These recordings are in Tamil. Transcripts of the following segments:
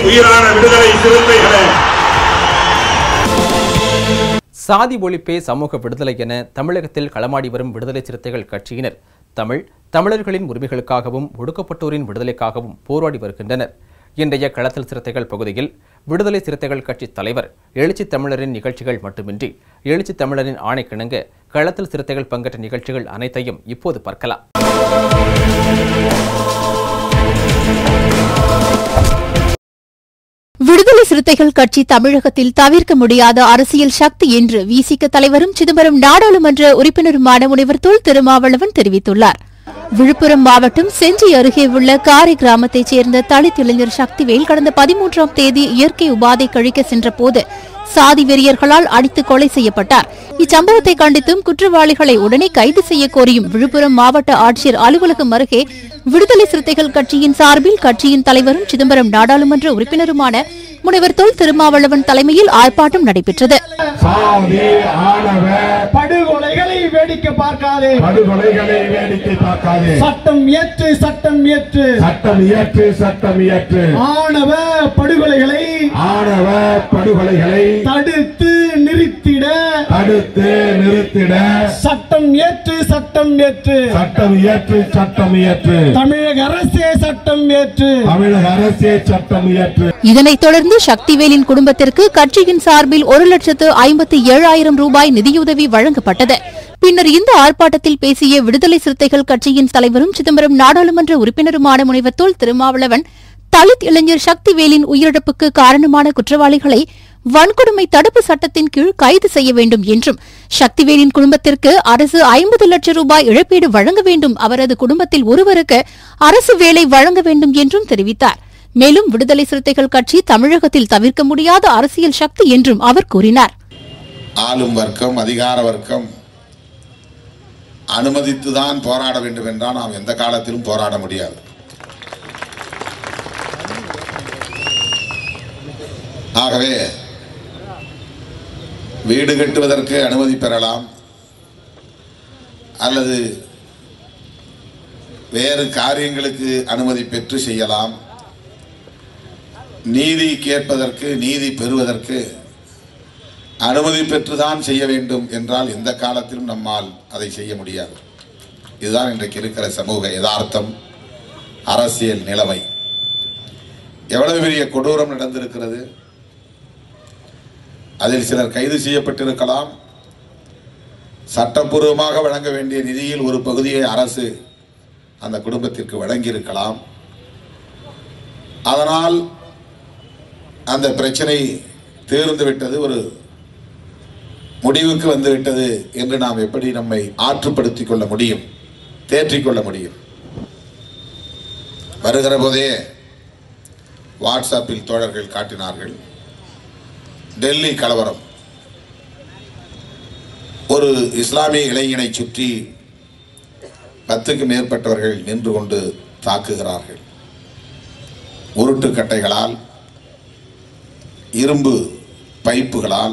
உயிரான விடுதலை சிறுத்தைகளே சாதி ஒழிப்பே சமூக விடுதலை என தமிழகத்தில் களமாடி வரும் விடுதலை சிறுத்தைகள் கட்சியினர் தமிழ் தமிழர்களின் உரிமைகளுக்காகவும் ஒடுக்கப்பட்டோரின் விடுதலைக்காகவும் போராடி வருகின்றனர் இன்றைய களத்தில் சிறுத்தைகள் பகுதியில் விடுதலை சிறுத்தைகள் கட்சி தலைவர் எழுச்சி தமிழரின் நிகழ்ச்சிகள் மட்டுமின்றி எழுச்சி தமிழரின் ஆணைக்கிணங்க களத்தில் சிறுத்தைகள் பங்கேற்ற நிகழ்ச்சிகள் அனைத்தையும் இப்போது பார்க்கலாம் விடுதலை சிறுத்தைகள் கட்சி தமிழகத்தில் தவிர்க்க முடியாத அரசியல் சக்தி என்று விசிக தலைவரும் சிதம்பரம் நாடாளுமன்ற உறுப்பினருமான முனைவர் தொல் திருமாவளவன் தெரிவித்துள்ளார் விழுப்புரம் மாவட்டம் செஞ்சி அருகே உள்ள காரை கிராமத்தைச் சேர்ந்த தலித் இளைஞர் சக்திவேல் கடந்த பதிமூன்றாம் தேதி இயற்கை உபாதை கழிக்க சென்றபோது சாதி வெறியர்களால் அடித்து கொலை செய்யப்பட்டார் இச்சம்பவத்தை கண்டித்தும் குற்றவாளிகளை உடனே கைது செய்ய கோரியும் விழுப்புரம் மாவட்ட ஆட்சியர் அலுவலகம் அருகே விடுதலை சிறுத்தைகள் கட்சியின் சார்பில் கட்சியின் தலைவரும் சிதம்பரம் நாடாளுமன்ற உறுப்பினருமான முனைவர் தொல் திருமாவளவன் தலைமையில் ஆர்ப்பாட்டம் நடைபெற்றது சாதி ஆணவ படுகொலைகளை வேடிக்கை பார்க்காதே படுகொலைகளை வேடிக்கை பார்க்காதே சட்டம் இயற்று சட்டம் இயற்று சட்டம் இயற்று சட்டம் இயற்று ஆணவ படுகொலைகளை ஆணவ படுகொலைகளை தடுத்து நிறுத்திட தடுத்து நிறுத்திட சட்டம் இயற்று சட்டம் இயற்று சட்டம் இயற்று சட்டம் இயற்று தமிழக அரசே சட்டம் இயற்று தமிழக அரசே சட்டம் இயற்று இதனைத் தொடர்ந்து சக்திவேலின் குடும்பத்திற்கு கட்சியின் சார்பில் ஒரு லட்சத்து ஐம்பத்தி ஏழாயிரம் ரூபாய் நிதியுதவி வழங்கப்பட்டது பின்னர் இந்த ஆர்ப்பாட்டத்தில் பேசிய விடுதலை சிறுத்தைகள் கட்சியின் தலைவரும் சிதம்பரம் நாடாளுமன்ற உறுப்பினருமான முனைவர் தொல் திருமாவளவன் தலித் இளைஞர் சக்திவேலின் உயிரிழப்புக்கு காரணமான குற்றவாளிகளை வன்கொடுமை தடுப்பு சட்டத்தின் கீழ் கைது செய்ய வேண்டும் என்றும் சக்திவேலின் குடும்பத்திற்கு அரசு ஐம்பது லட்சம் ரூபாய் இழப்பீடு வழங்க வேண்டும் அவரது குடும்பத்தில் ஒருவருக்கு அரசு வேலை வழங்க வேண்டும் என்றும் தெரிவித்தார் மேலும் விடுதலை சிறுத்தைகள் கட்சி தமிழகத்தில் தவிர்க்க முடியாத அரசியல் சக்தி என்றும் அவர் கூறினார் ஆளும் வர்க்கம் அதிகார வர்க்கம் அனுமதித்துதான் போராட வேண்டும் என்றால் நாம் எந்த காலத்திலும் போராட முடியாது ஆகவே வீடு கட்டுவதற்கு அனுமதி பெறலாம் அல்லது வேறு காரியங்களுக்கு அனுமதி பெற்று செய்யலாம் நீதி கேட்பதற்கு நீதி பெறுவதற்கு அனுமதி பெற்றுதான் செய்ய வேண்டும் என்றால் எந்த காலத்திலும் நம்மால் அதை செய்ய முடியாது இதுதான் இன்றைக்கு இருக்கிற சமூக யதார்த்தம் அரசியல் நிலைமை எவ்வளவு பெரிய கொடூரம் நடந்திருக்கிறது அதில் சிலர் கைது செய்யப்பட்டிருக்கலாம் சட்டப்பூர்வமாக வழங்க வேண்டிய நிதியில் ஒரு பகுதியை அரசு அந்த குடும்பத்திற்கு வழங்கியிருக்கலாம் அதனால் அந்த பிரச்சனை தீர்ந்து விட்டது ஒரு முடிவுக்கு வந்து விட்டது என்று நாம் எப்படி நம்மை ஆற்றுப்படுத்திக் கொள்ள முடியும் தேற்றிக் கொள்ள முடியும் வருகிற போதே வாட்ஸ்அப்பில் தோழர்கள் காட்டினார்கள் டெல்லி கலவரம் ஒரு இஸ்லாமிய இளைஞனை சுற்றி பத்துக்கு மேற்பட்டவர்கள் நின்று கொண்டு தாக்குகிறார்கள் உருட்டு கட்டைகளால் இரும்பு பைப்புகளால்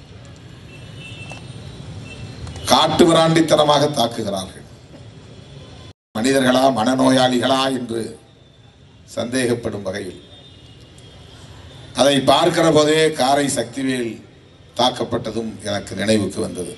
காட்டு மிராண்டித்தனமாக தாக்குகிறார்கள் மனிதர்களா மனநோயாளிகளா என்று சந்தேகப்படும் வகையில் அதை பார்க்கிற போதே காரை சக்திவேல் தாக்கப்பட்டதும் எனக்கு நினைவுக்கு வந்தது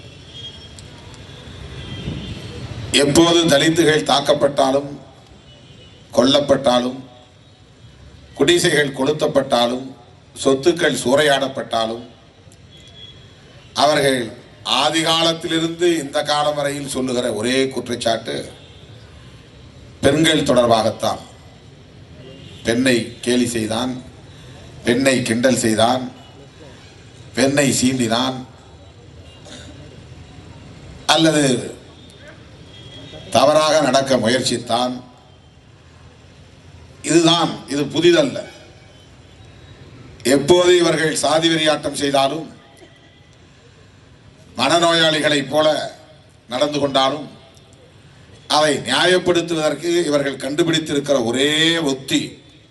எப்போது தலித்துகள் தாக்கப்பட்டாலும் கொல்லப்பட்டாலும் குடிசைகள் கொளுத்தப்பட்டாலும் சொத்துக்கள் சூறையாடப்பட்டாலும் அவர்கள் ஆதி காலத்திலிருந்து இந்த காலம் வரையில் சொல்லுகிற ஒரே குற்றச்சாட்டு பெண்கள் தொடர்பாகத்தான் பெண்ணை கேலி செய்தான் பெண்ணை கிண்டல் செய்தான் பெண்ணை சீண்டினான் அல்லது தவறாக நடக்க முயற்சித்தான் இதுதான் இது புதிதல்ல எப்போது இவர்கள் சாதி வெறியாட்டம் செய்தாலும் மனநோயாளிகளைப் போல நடந்து கொண்டாலும் அதை நியாயப்படுத்துவதற்கு இவர்கள் கண்டுபிடித்திருக்கிற ஒரே ஒத்தி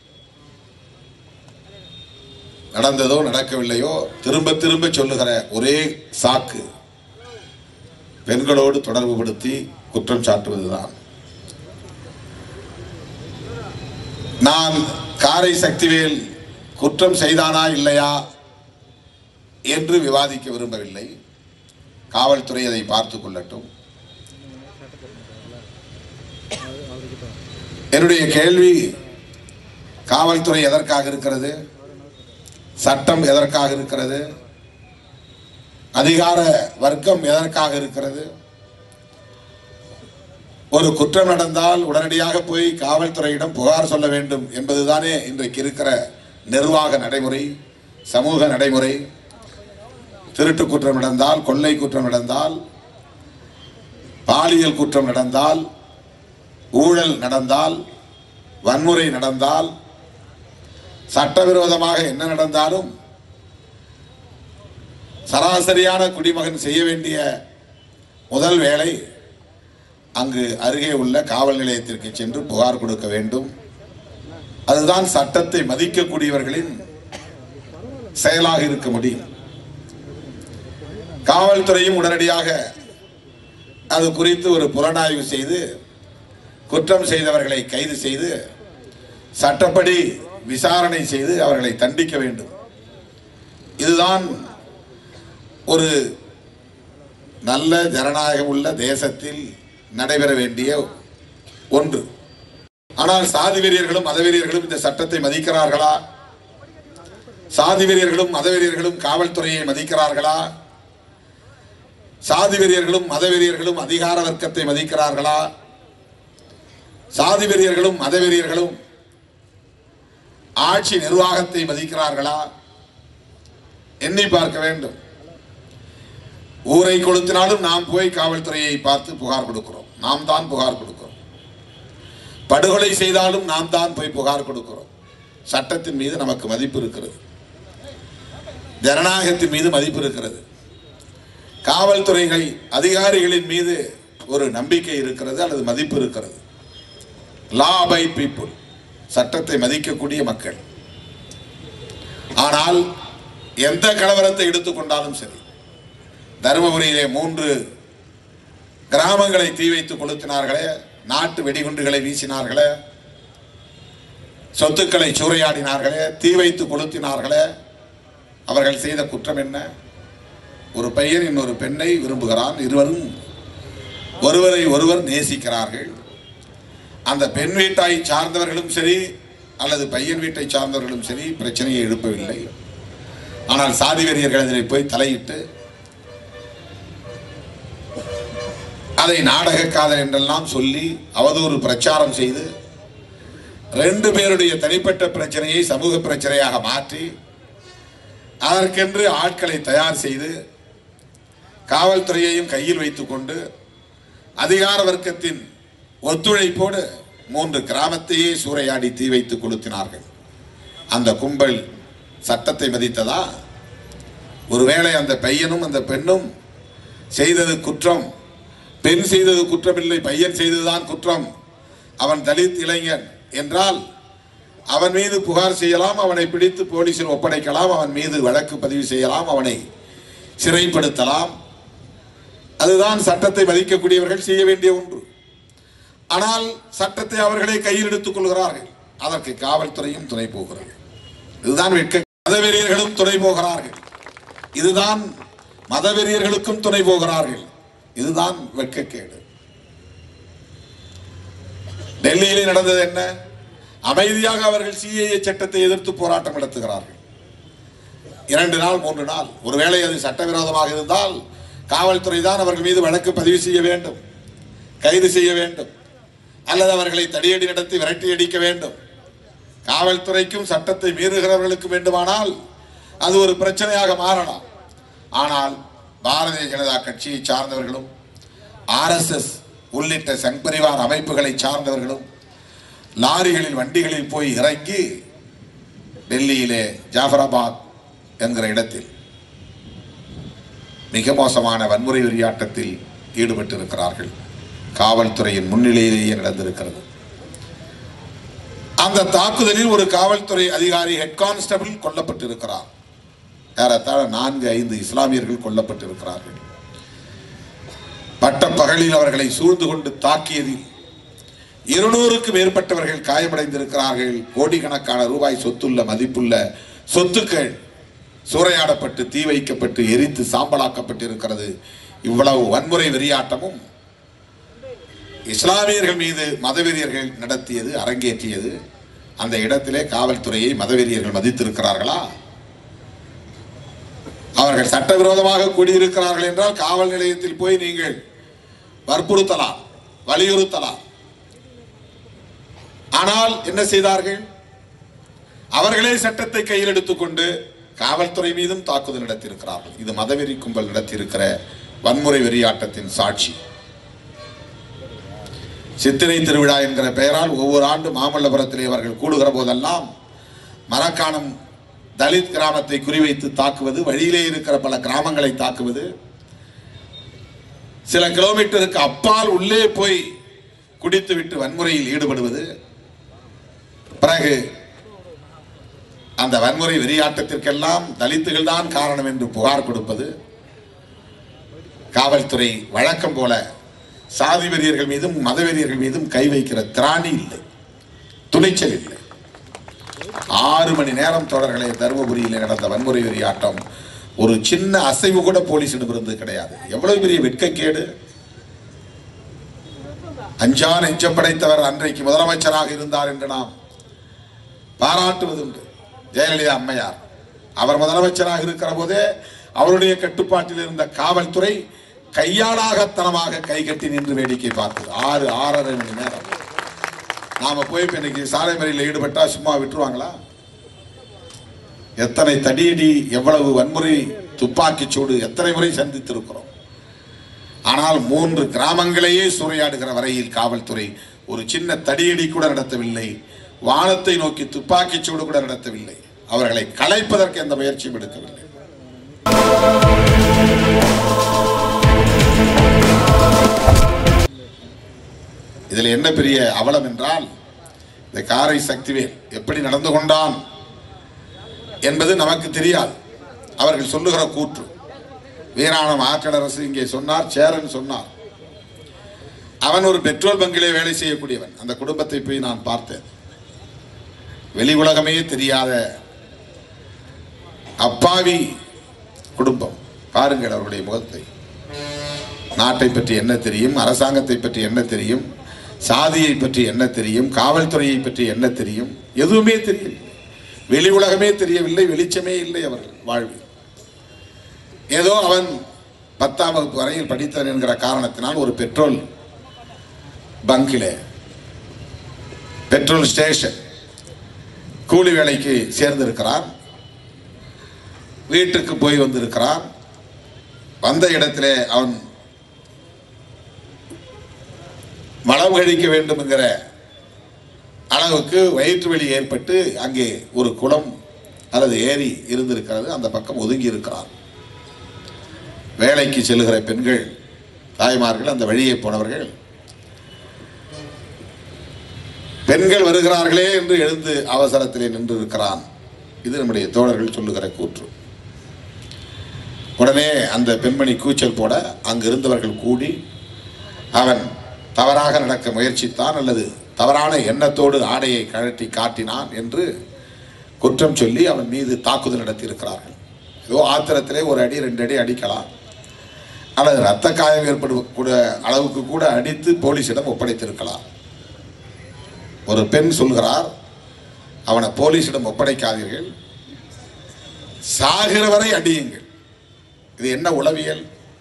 நடந்ததோ நடக்கவில்லையோ திரும்ப திரும்ப சொல்லுகிற ஒரே சாக்கு பெண்களோடு தொடர்புபடுத்தி குற்றம் சாட்டுவதுதான் நான் காரை சக்திவேல் குற்றம் செய்தானா இல்லையா என்று விவாதிக்க விரும்பவில்லை காவல்துறை அதை பார்த்துக் கொள்ளட்டும் என்னுடைய கேள்வி காவல்துறை எதற்காக இருக்கிறது சட்டம் எதற்காக இருக்கிறது அதிகார வர்க்கம் எதற்காக இருக்கிறது ஒரு குற்றம் நடந்தால் உடனடியாக போய் காவல்துறையிடம் புகார் சொல்ல வேண்டும் என்பதுதானே இன்றைக்கு இருக்கிற நிர்வாக நடைமுறை சமூக நடைமுறை திருட்டு குற்றம் நடந்தால் கொள்ளை குற்றம் நடந்தால் பாலியல் குற்றம் நடந்தால் ஊழல் நடந்தால் வன்முறை நடந்தால் சட்டவிரோதமாக என்ன நடந்தாலும் சராசரியான குடிமகன் செய்ய வேண்டிய முதல் வேலை அங்கு அருகே உள்ள காவல் நிலையத்திற்கு சென்று புகார் கொடுக்க வேண்டும் அதுதான் சட்டத்தை மதிக்கக்கூடியவர்களின் செயலாக இருக்க முடியும் காவல்துறையும் உடனடியாக அது குறித்து ஒரு புலனாய்வு செய்து குற்றம் செய்தவர்களை கைது செய்து சட்டப்படி விசாரணை செய்து அவர்களை தண்டிக்க வேண்டும் இதுதான் ஒரு நல்ல ஜனநாயகம் உள்ள தேசத்தில் நடைபெற வேண்டிய ஒன்று ஆனால் சாதி வெறியர்களும் மதவெறியர்களும் இந்த சட்டத்தை மதிக்கிறார்களா சாதி வெறியர்களும் மதவெறியர்களும் காவல்துறையை மதிக்கிறார்களா சாதி வெறியர்களும் மதவெறியர்களும் அதிகார வர்க்கத்தை மதிக்கிறார்களா சாதி வெறியர்களும் மதவெறியர்களும் ஆட்சி நிர்வாகத்தை மதிக்கிறார்களா எண்ணி பார்க்க வேண்டும் ஊரை கொளுத்தினாலும் நாம் போய் காவல்துறையை பார்த்து புகார் கொடுக்கிறோம் நாம் தான் புகார் கொடுக்கிறோம் படுகொலை செய்தாலும் நாம் தான் போய் புகார் கொடுக்கிறோம் சட்டத்தின் மீது நமக்கு மதிப்பு இருக்கிறது ஜனநாயகத்தின் மீது மதிப்பு இருக்கிறது காவல்துறைகள் அதிகாரிகளின் மீது ஒரு நம்பிக்கை இருக்கிறது அல்லது மதிப்பு இருக்கிறது லா பை பீப்புள் சட்டத்தை மதிக்கக்கூடிய மக்கள் ஆனால் எந்த கலவரத்தை எடுத்துக்கொண்டாலும் சரி தருமபுரியிலே மூன்று கிராமங்களை தீ வைத்து கொளுத்தினார்களே நாட்டு வெடிகுண்டுகளை வீசினார்களே சொத்துக்களை சூறையாடினார்களே தீ வைத்து கொளுத்தினார்களே அவர்கள் செய்த குற்றம் என்ன ஒரு பையன் இன்னொரு பெண்ணை விரும்புகிறான் இருவரும் ஒருவரை ஒருவர் நேசிக்கிறார்கள் அந்த பெண் வீட்டை சார்ந்தவர்களும் சரி அல்லது பையன் வீட்டை சார்ந்தவர்களும் சரி பிரச்சனையை எழுப்பவில்லை ஆனால் சாதி வெறியர்கள் அதில் போய் தலையிட்டு அதை நாடக காதல் என்றெல்லாம் சொல்லி அவதூறு பிரச்சாரம் செய்து ரெண்டு பேருடைய தனிப்பட்ட பிரச்சனையை சமூக பிரச்சனையாக மாற்றி அதற்கென்று ஆட்களை தயார் செய்து காவல்துறையையும் கையில் வைத்துக்கொண்டு அதிகார வர்க்கத்தின் ஒத்துழைப்போடு மூன்று கிராமத்தையே சூறையாடி தீ வைத்து கொளுத்தினார்கள் அந்த கும்பல் சட்டத்தை மதித்ததா ஒருவேளை அந்த பையனும் அந்த பெண்ணும் செய்தது குற்றம் பெண் செய்தது குற்றமில்லை பையன் செய்ததுதான் குற்றம் அவன் தலித் இளைஞன் என்றால் அவன் மீது புகார் செய்யலாம் அவனை பிடித்து போலீசில் ஒப்படைக்கலாம் அவன் மீது வழக்கு பதிவு செய்யலாம் அவனை சிறைப்படுத்தலாம் அதுதான் சட்டத்தை மதிக்கக்கூடியவர்கள் செய்ய வேண்டிய ஒன்று ஆனால் சட்டத்தை அவர்களே கையில் எடுத்துக் கொள்கிறார்கள் அதற்கு காவல்துறையும் துணை போகிறது இதுதான் வெட்க மதவெறியர்களும் துணை போகிறார்கள் இதுதான் மதவெறியர்களுக்கும் துணை போகிறார்கள் இதுதான் வெட்கக்கேடு டெல்லியிலே நடந்தது என்ன அமைதியாக அவர்கள் சிஏஏ சட்டத்தை எதிர்த்து போராட்டம் நடத்துகிறார்கள் இரண்டு நாள் மூன்று நாள் ஒருவேளை அது சட்டவிரோதமாக இருந்தால் காவல்துறை தான் அவர்கள் மீது வழக்கு பதிவு செய்ய வேண்டும் கைது செய்ய வேண்டும் அல்லது அவர்களை தடியடி நடத்தி விரட்டி அடிக்க வேண்டும் காவல்துறைக்கும் சட்டத்தை மீறுகிறவர்களுக்கு வேண்டுமானால் அது ஒரு பிரச்சனையாக மாறலாம் ஆனால் பாரதிய ஜனதா கட்சியை சார்ந்தவர்களும் ஆர்எஸ்எஸ் உள்ளிட்ட சங் பரிவார் அமைப்புகளை சார்ந்தவர்களும் லாரிகளில் வண்டிகளில் போய் இறங்கி டெல்லியிலே ஜாஃபராபாத் என்கிற இடத்தில் மிக மோசமான வன்முறை வெறியாட்டத்தில் ஈடுபட்டிருக்கிறார்கள் காவல்துறையின் முன்னிலையிலேயே நடந்திருக்கிறது அந்த தாக்குதலில் ஒரு காவல்துறை அதிகாரி ஹெட் கான்ஸ்டபிள் கொல்லப்பட்டிருக்கிறார் ஏறத்தாழ நான்கு ஐந்து இஸ்லாமியர்கள் கொல்லப்பட்டிருக்கிறார்கள் பட்ட பகலில் அவர்களை சூழ்ந்து கொண்டு தாக்கியதில் இருநூறுக்கும் மேற்பட்டவர்கள் காயமடைந்திருக்கிறார்கள் கோடிக்கணக்கான ரூபாய் சொத்துள்ள மதிப்புள்ள சொத்துக்கள் சூறையாடப்பட்டு தீ வைக்கப்பட்டு எரித்து சாம்பலாக்கப்பட்டு இருக்கிறது இவ்வளவு வன்முறை வெறியாட்டமும் இஸ்லாமியர்கள் மீது மதவெறியர்கள் நடத்தியது அரங்கேற்றியது அந்த இடத்திலே காவல்துறையை மதவெறியர்கள் மதித்திருக்கிறார்களா அவர்கள் சட்டவிரோதமாக கூடியிருக்கிறார்கள் என்றால் காவல் நிலையத்தில் போய் நீங்கள் வற்புறுத்தலாம் வலியுறுத்தலாம் ஆனால் என்ன செய்தார்கள் அவர்களே சட்டத்தை கையில் எடுத்துக்கொண்டு காவல்துறை மீதும் தாக்குதல் நடத்தியிருக்கிறார்கள் இது மதவெறி கும்பல் நடத்தியிருக்கிற வன்முறை வெறியாட்டத்தின் சாட்சி சித்திரை திருவிழா என்கிற பெயரால் ஒவ்வொரு ஆண்டு மாமல்லபுரத்திலே அவர்கள் கூடுகிற போதெல்லாம் மரக்காணம் தலித் கிராமத்தை குறிவைத்து தாக்குவது வழியிலே இருக்கிற பல கிராமங்களை தாக்குவது சில கிலோமீட்டருக்கு அப்பால் உள்ளே போய் குடித்துவிட்டு வன்முறையில் ஈடுபடுவது பிறகு அந்த வன்முறை வெறியாட்டத்திற்கெல்லாம் தலித்துகள் தான் காரணம் என்று புகார் கொடுப்பது காவல்துறை வழக்கம் போல சாதி வெறியர்கள் மீதும் மதவெறியர்கள் மீதும் கை வைக்கிற திராணி இல்லை துணிச்சல் இல்லை ஆறு மணி நேரம் தொடர்களே தருமபுரியில் நடந்த வன்முறை வெறியாட்டம் ஒரு சின்ன அசைவு கூட போலீசிடமிருந்து கிடையாது எவ்வளவு பெரிய வெட்கக்கேடு அஞ்சா நெஞ்சம் படைத்தவர் அன்றைக்கு முதலமைச்சராக இருந்தார் என்று நாம் பாராட்டுவதுண்டு ஜெயலலிதா அம்மையார் அவர் முதலமைச்சராக இருக்கிற போதே அவருடைய கட்டுப்பாட்டில் இருந்த காவல்துறை கையாளாகத்தனமாக கை கட்டி நின்று வேடிக்கை பார்த்தது ஆறு ஆறரை மணி நேரம் நாம போய் இப்ப இன்னைக்கு சாலை மறியலில் ஈடுபட்டா சும்மா விட்டுருவாங்களா எத்தனை தடியடி எவ்வளவு வன்முறை துப்பாக்கிச் சூடு எத்தனை முறை சந்தித்திருக்கிறோம் ஆனால் மூன்று கிராமங்களையே சூறையாடுகிற வரையில் காவல்துறை ஒரு சின்ன தடியடி கூட நடத்தவில்லை வானத்தை நோக்கி துப்பாக்கிச் சூடு கூட நடத்தவில்லை அவர்களை கலைப்பதற்கு எந்த முயற்சியும் எடுக்கவில்லை இதில் என்ன பெரிய அவலம் என்றால் இந்த காரை சக்திவேல் எப்படி நடந்து கொண்டான் என்பது நமக்கு தெரியாது அவர்கள் சொல்லுகிற கூற்று வீராணம் ஆற்றலரசு இங்கே சொன்னார் சேரன் சொன்னார் அவன் ஒரு பெட்ரோல் பங்கிலே வேலை செய்யக்கூடியவன் அந்த குடும்பத்தை போய் நான் பார்த்தேன் வெளி உலகமே தெரியாத அப்பாவி குடும்பம் பாருங்கள் அவருடைய முகத்தை நாட்டை பற்றி என்ன தெரியும் அரசாங்கத்தை பற்றி என்ன தெரியும் சாதியை பற்றி என்ன தெரியும் காவல்துறையை பற்றி என்ன தெரியும் எதுவுமே தெரியவில்லை வெளி உலகமே தெரியவில்லை வெளிச்சமே இல்லை அவர்கள் வாழ்வில் ஏதோ அவன் பத்தாம் வகுப்பு வரையில் படித்தவன் என்கிற காரணத்தினால் ஒரு பெட்ரோல் பங்கிலே பெட்ரோல் ஸ்டேஷன் கூலி வேலைக்கு சேர்ந்திருக்கிறான் வீட்டுக்கு போய் வந்திருக்கிறான் வந்த இடத்திலே அவன் மலம் கழிக்க வேண்டும் என்கிற அளவுக்கு வயிற்று வலி ஏற்பட்டு அங்கே ஒரு குளம் அல்லது ஏரி இருந்திருக்கிறது அந்த பக்கம் ஒதுங்கி இருக்கிறான் வேலைக்கு செல்லுகிற பெண்கள் தாய்மார்கள் அந்த வழியே போனவர்கள் பெண்கள் வருகிறார்களே என்று எழுந்து அவசரத்திலே நின்று இருக்கிறான் இது நம்முடைய தோழர்கள் சொல்லுகிற கூற்று உடனே அந்த பெண்மணி கூச்சல் போட அங்கு இருந்தவர்கள் கூடி அவன் தவறாக நடக்க முயற்சித்தான் அல்லது தவறான எண்ணத்தோடு ஆடையை கழட்டி காட்டினான் என்று குற்றம் சொல்லி அவன் மீது தாக்குதல் நடத்தியிருக்கிறார்கள் ஏதோ ஆத்திரத்திலே ஒரு அடி ரெண்டு அடி அடிக்கலாம் அல்லது இரத்த காயம் ஏற்படும் கூட அளவுக்கு கூட அடித்து போலீசிடம் ஒப்படைத்திருக்கலாம் ஒரு பெண் சொல்கிறார் அவனை போலீசிடம் ஒப்படைக்காதீர்கள் சாகிற வரை அடியுங்கள் இது என்ன உளவியல்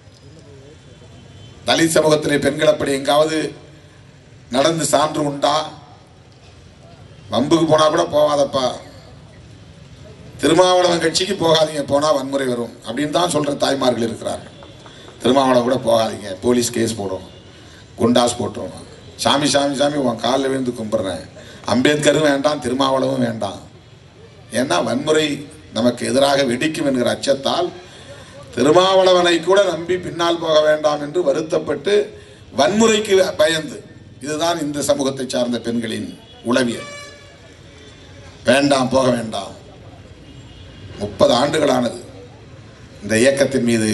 தலித் சமூகத்திலே பெண்கள் அப்படி எங்காவது நடந்து சான்று உண்டா வம்புக்கு போனா கூட போகாதப்பா திருமாவளவன் கட்சிக்கு போகாதீங்க போனா வன்முறை வரும் அப்படின்னு தான் சொல்ற தாய்மார்கள் இருக்கிறார்கள் திருமாவளவன் கூட போகாதீங்க போலீஸ் கேஸ் போடும் குண்டாஸ் போட்டுரும் சாமி சாமி சாமி உன் காலில் விழுந்து கும்பிட்றேன் அம்பேத்கரும் வேண்டாம் திருமாவளவும் வேண்டாம் ஏன்னா வன்முறை நமக்கு எதிராக வெடிக்கும் என்கிற அச்சத்தால் திருமாவளவனை கூட நம்பி பின்னால் போக வேண்டாம் என்று வருத்தப்பட்டு வன்முறைக்கு பயந்து இதுதான் இந்த சமூகத்தை சார்ந்த பெண்களின் உளவியல் வேண்டாம் போக வேண்டாம் முப்பது ஆண்டுகளானது இந்த இயக்கத்தின் மீது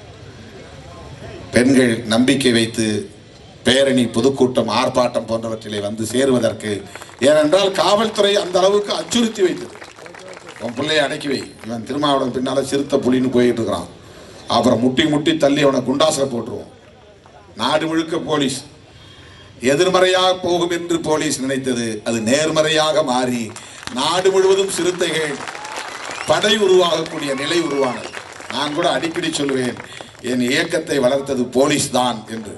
பெண்கள் நம்பிக்கை வைத்து பேரணி பொதுக்கூட்டம் ஆர்ப்பாட்டம் போன்றவற்றிலே வந்து சேருவதற்கு ஏனென்றால் காவல்துறை அந்த அளவுக்கு அச்சுறுத்தி வைத்தது உன் பிள்ளைய அடக்கி வை இவன் திருமாவளவன் பின்னால சிறுத்தை புலின்னு போயிட்டு இருக்கிறான் அப்புறம் முட்டி முட்டி தள்ளி அவனை குண்டாசில போட்டுருவோம் நாடு முழுக்க போலீஸ் எதிர்மறையாக போகும் என்று போலீஸ் நினைத்தது அது நேர்மறையாக மாறி நாடு முழுவதும் சிறுத்தைகள் படை உருவாகக்கூடிய நிலை உருவானது நான் கூட அடிக்கடி சொல்லுவேன் என் இயக்கத்தை வளர்த்தது போலீஸ் தான் என்று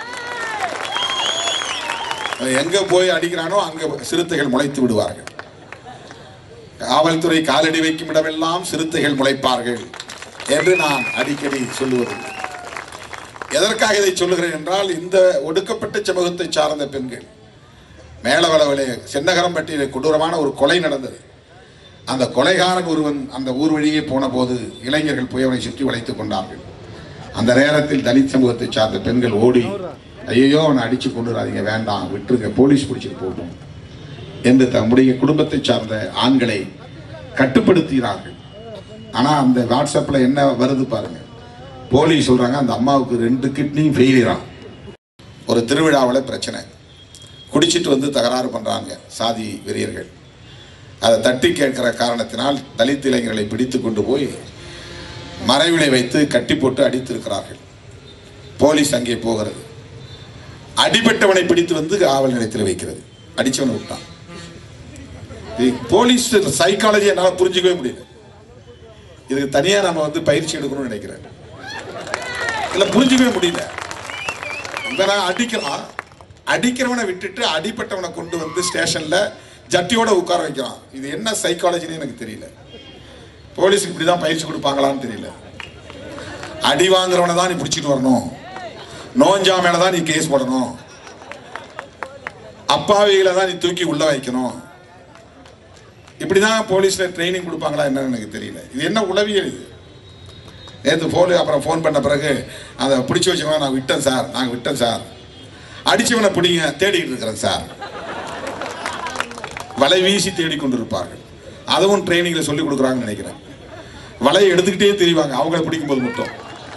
எங்க போய் அடிக்கிறானோ அங்க சிறுத்தைகள் முளைத்து விடுவார்கள் காவல்துறை காலடி வைக்கும் இடமெல்லாம் சிறுத்தைகள் முளைப்பார்கள் என்று நான் அடிக்கடி சொல்லுவது எதற்காக இதை சொல்லுகிறேன் என்றால் இந்த ஒடுக்கப்பட்ட சமூகத்தை சார்ந்த பெண்கள் மேலவளவிலே சென்னகரம்பட்டியிலே கொடூரமான ஒரு கொலை நடந்தது அந்த கொலைகாரன் ஒருவன் அந்த ஊர் வழியே போன போது இளைஞர்கள் போய் அவனை சுற்றி வளைத்துக் கொண்டார்கள் அந்த நேரத்தில் தலித் சமூகத்தை சார்ந்த பெண்கள் ஓடி ஐயோ அவனை அடிச்சு கொண்டுறாதீங்க வேண்டாம் விட்டுருங்க போலீஸ் பிடிச்சிட்டு போகட்டும் என்று தம்முடைய குடும்பத்தை சார்ந்த ஆண்களை கட்டுப்படுத்துகிறார்கள் ஆனா அந்த வாட்ஸ்அப்ல என்ன வருது பாருங்க போலீஸ் சொல்றாங்க அந்த அம்மாவுக்கு ரெண்டு கிட்னியும் ஃபெயிலியரா ஒரு திருவிழாவில் பிரச்சனை குடிச்சிட்டு வந்து தகராறு பண்றாங்க சாதி வெறியர்கள் அதை தட்டி கேட்கிற காரணத்தினால் தலித் இளைஞர்களை பிடித்து கொண்டு போய் மறைவிலை வைத்து கட்டி போட்டு அடித்திருக்கிறார்கள் போலீஸ் அங்கே போகிறது அடிபட்டவனை பிடித்து வந்து காவல் நிலையத்தில் வைக்கிறது அடிச்சவனை விட்டான் இது போலீஸ் சைக்காலஜி என்னால் புரிஞ்சுக்கவே முடியல இதுக்கு தனியா நம்ம வந்து பயிற்சி எடுக்கணும்னு நினைக்கிறேன் இல்ல புரிஞ்சுக்கவே முடியல இவனை அடிக்கிறான் அடிக்கிறவனை விட்டுட்டு அடிப்பட்டவனை கொண்டு வந்து ஸ்டேஷன்ல ஜட்டியோட உட்கார வைக்கிறான் இது என்ன சைக்காலஜின்னு எனக்கு தெரியல போலீஸுக்கு இப்படிதான் பயிற்சி கொடுப்பாங்களான்னு தெரியல அடி வாங்குறவனை தான் நீ பிடிச்சிட்டு வரணும் நோஞ்சா மேல தான் நீ கேஸ் போடணும் அப்பாவிகளை தான் நீ தூக்கி உள்ள வைக்கணும் இப்படிதான் போலீஸ்ல ட்ரைனிங் கொடுப்பாங்களா என்னன்னு எனக்கு தெரியல இது என்ன உளவியல் இது நேற்று ஃபோனு அப்புறம் ஃபோன் பண்ண பிறகு அதை பிடிச்சி வச்சவன் நான் விட்டேன் சார் நாங்கள் விட்டேன் சார் அடிச்சவனை பிடிங்க தேடிட்டு இருக்கிறேன் சார் வலை வீசி தேடி கொண்டிருப்பார்கள் அதுவும் ட்ரைனிங்கில் சொல்லி கொடுக்குறாங்கன்னு நினைக்கிறேன் வலையை எடுத்துக்கிட்டே தெரிவாங்க அவங்கள பிடிக்கும்போது மட்டும்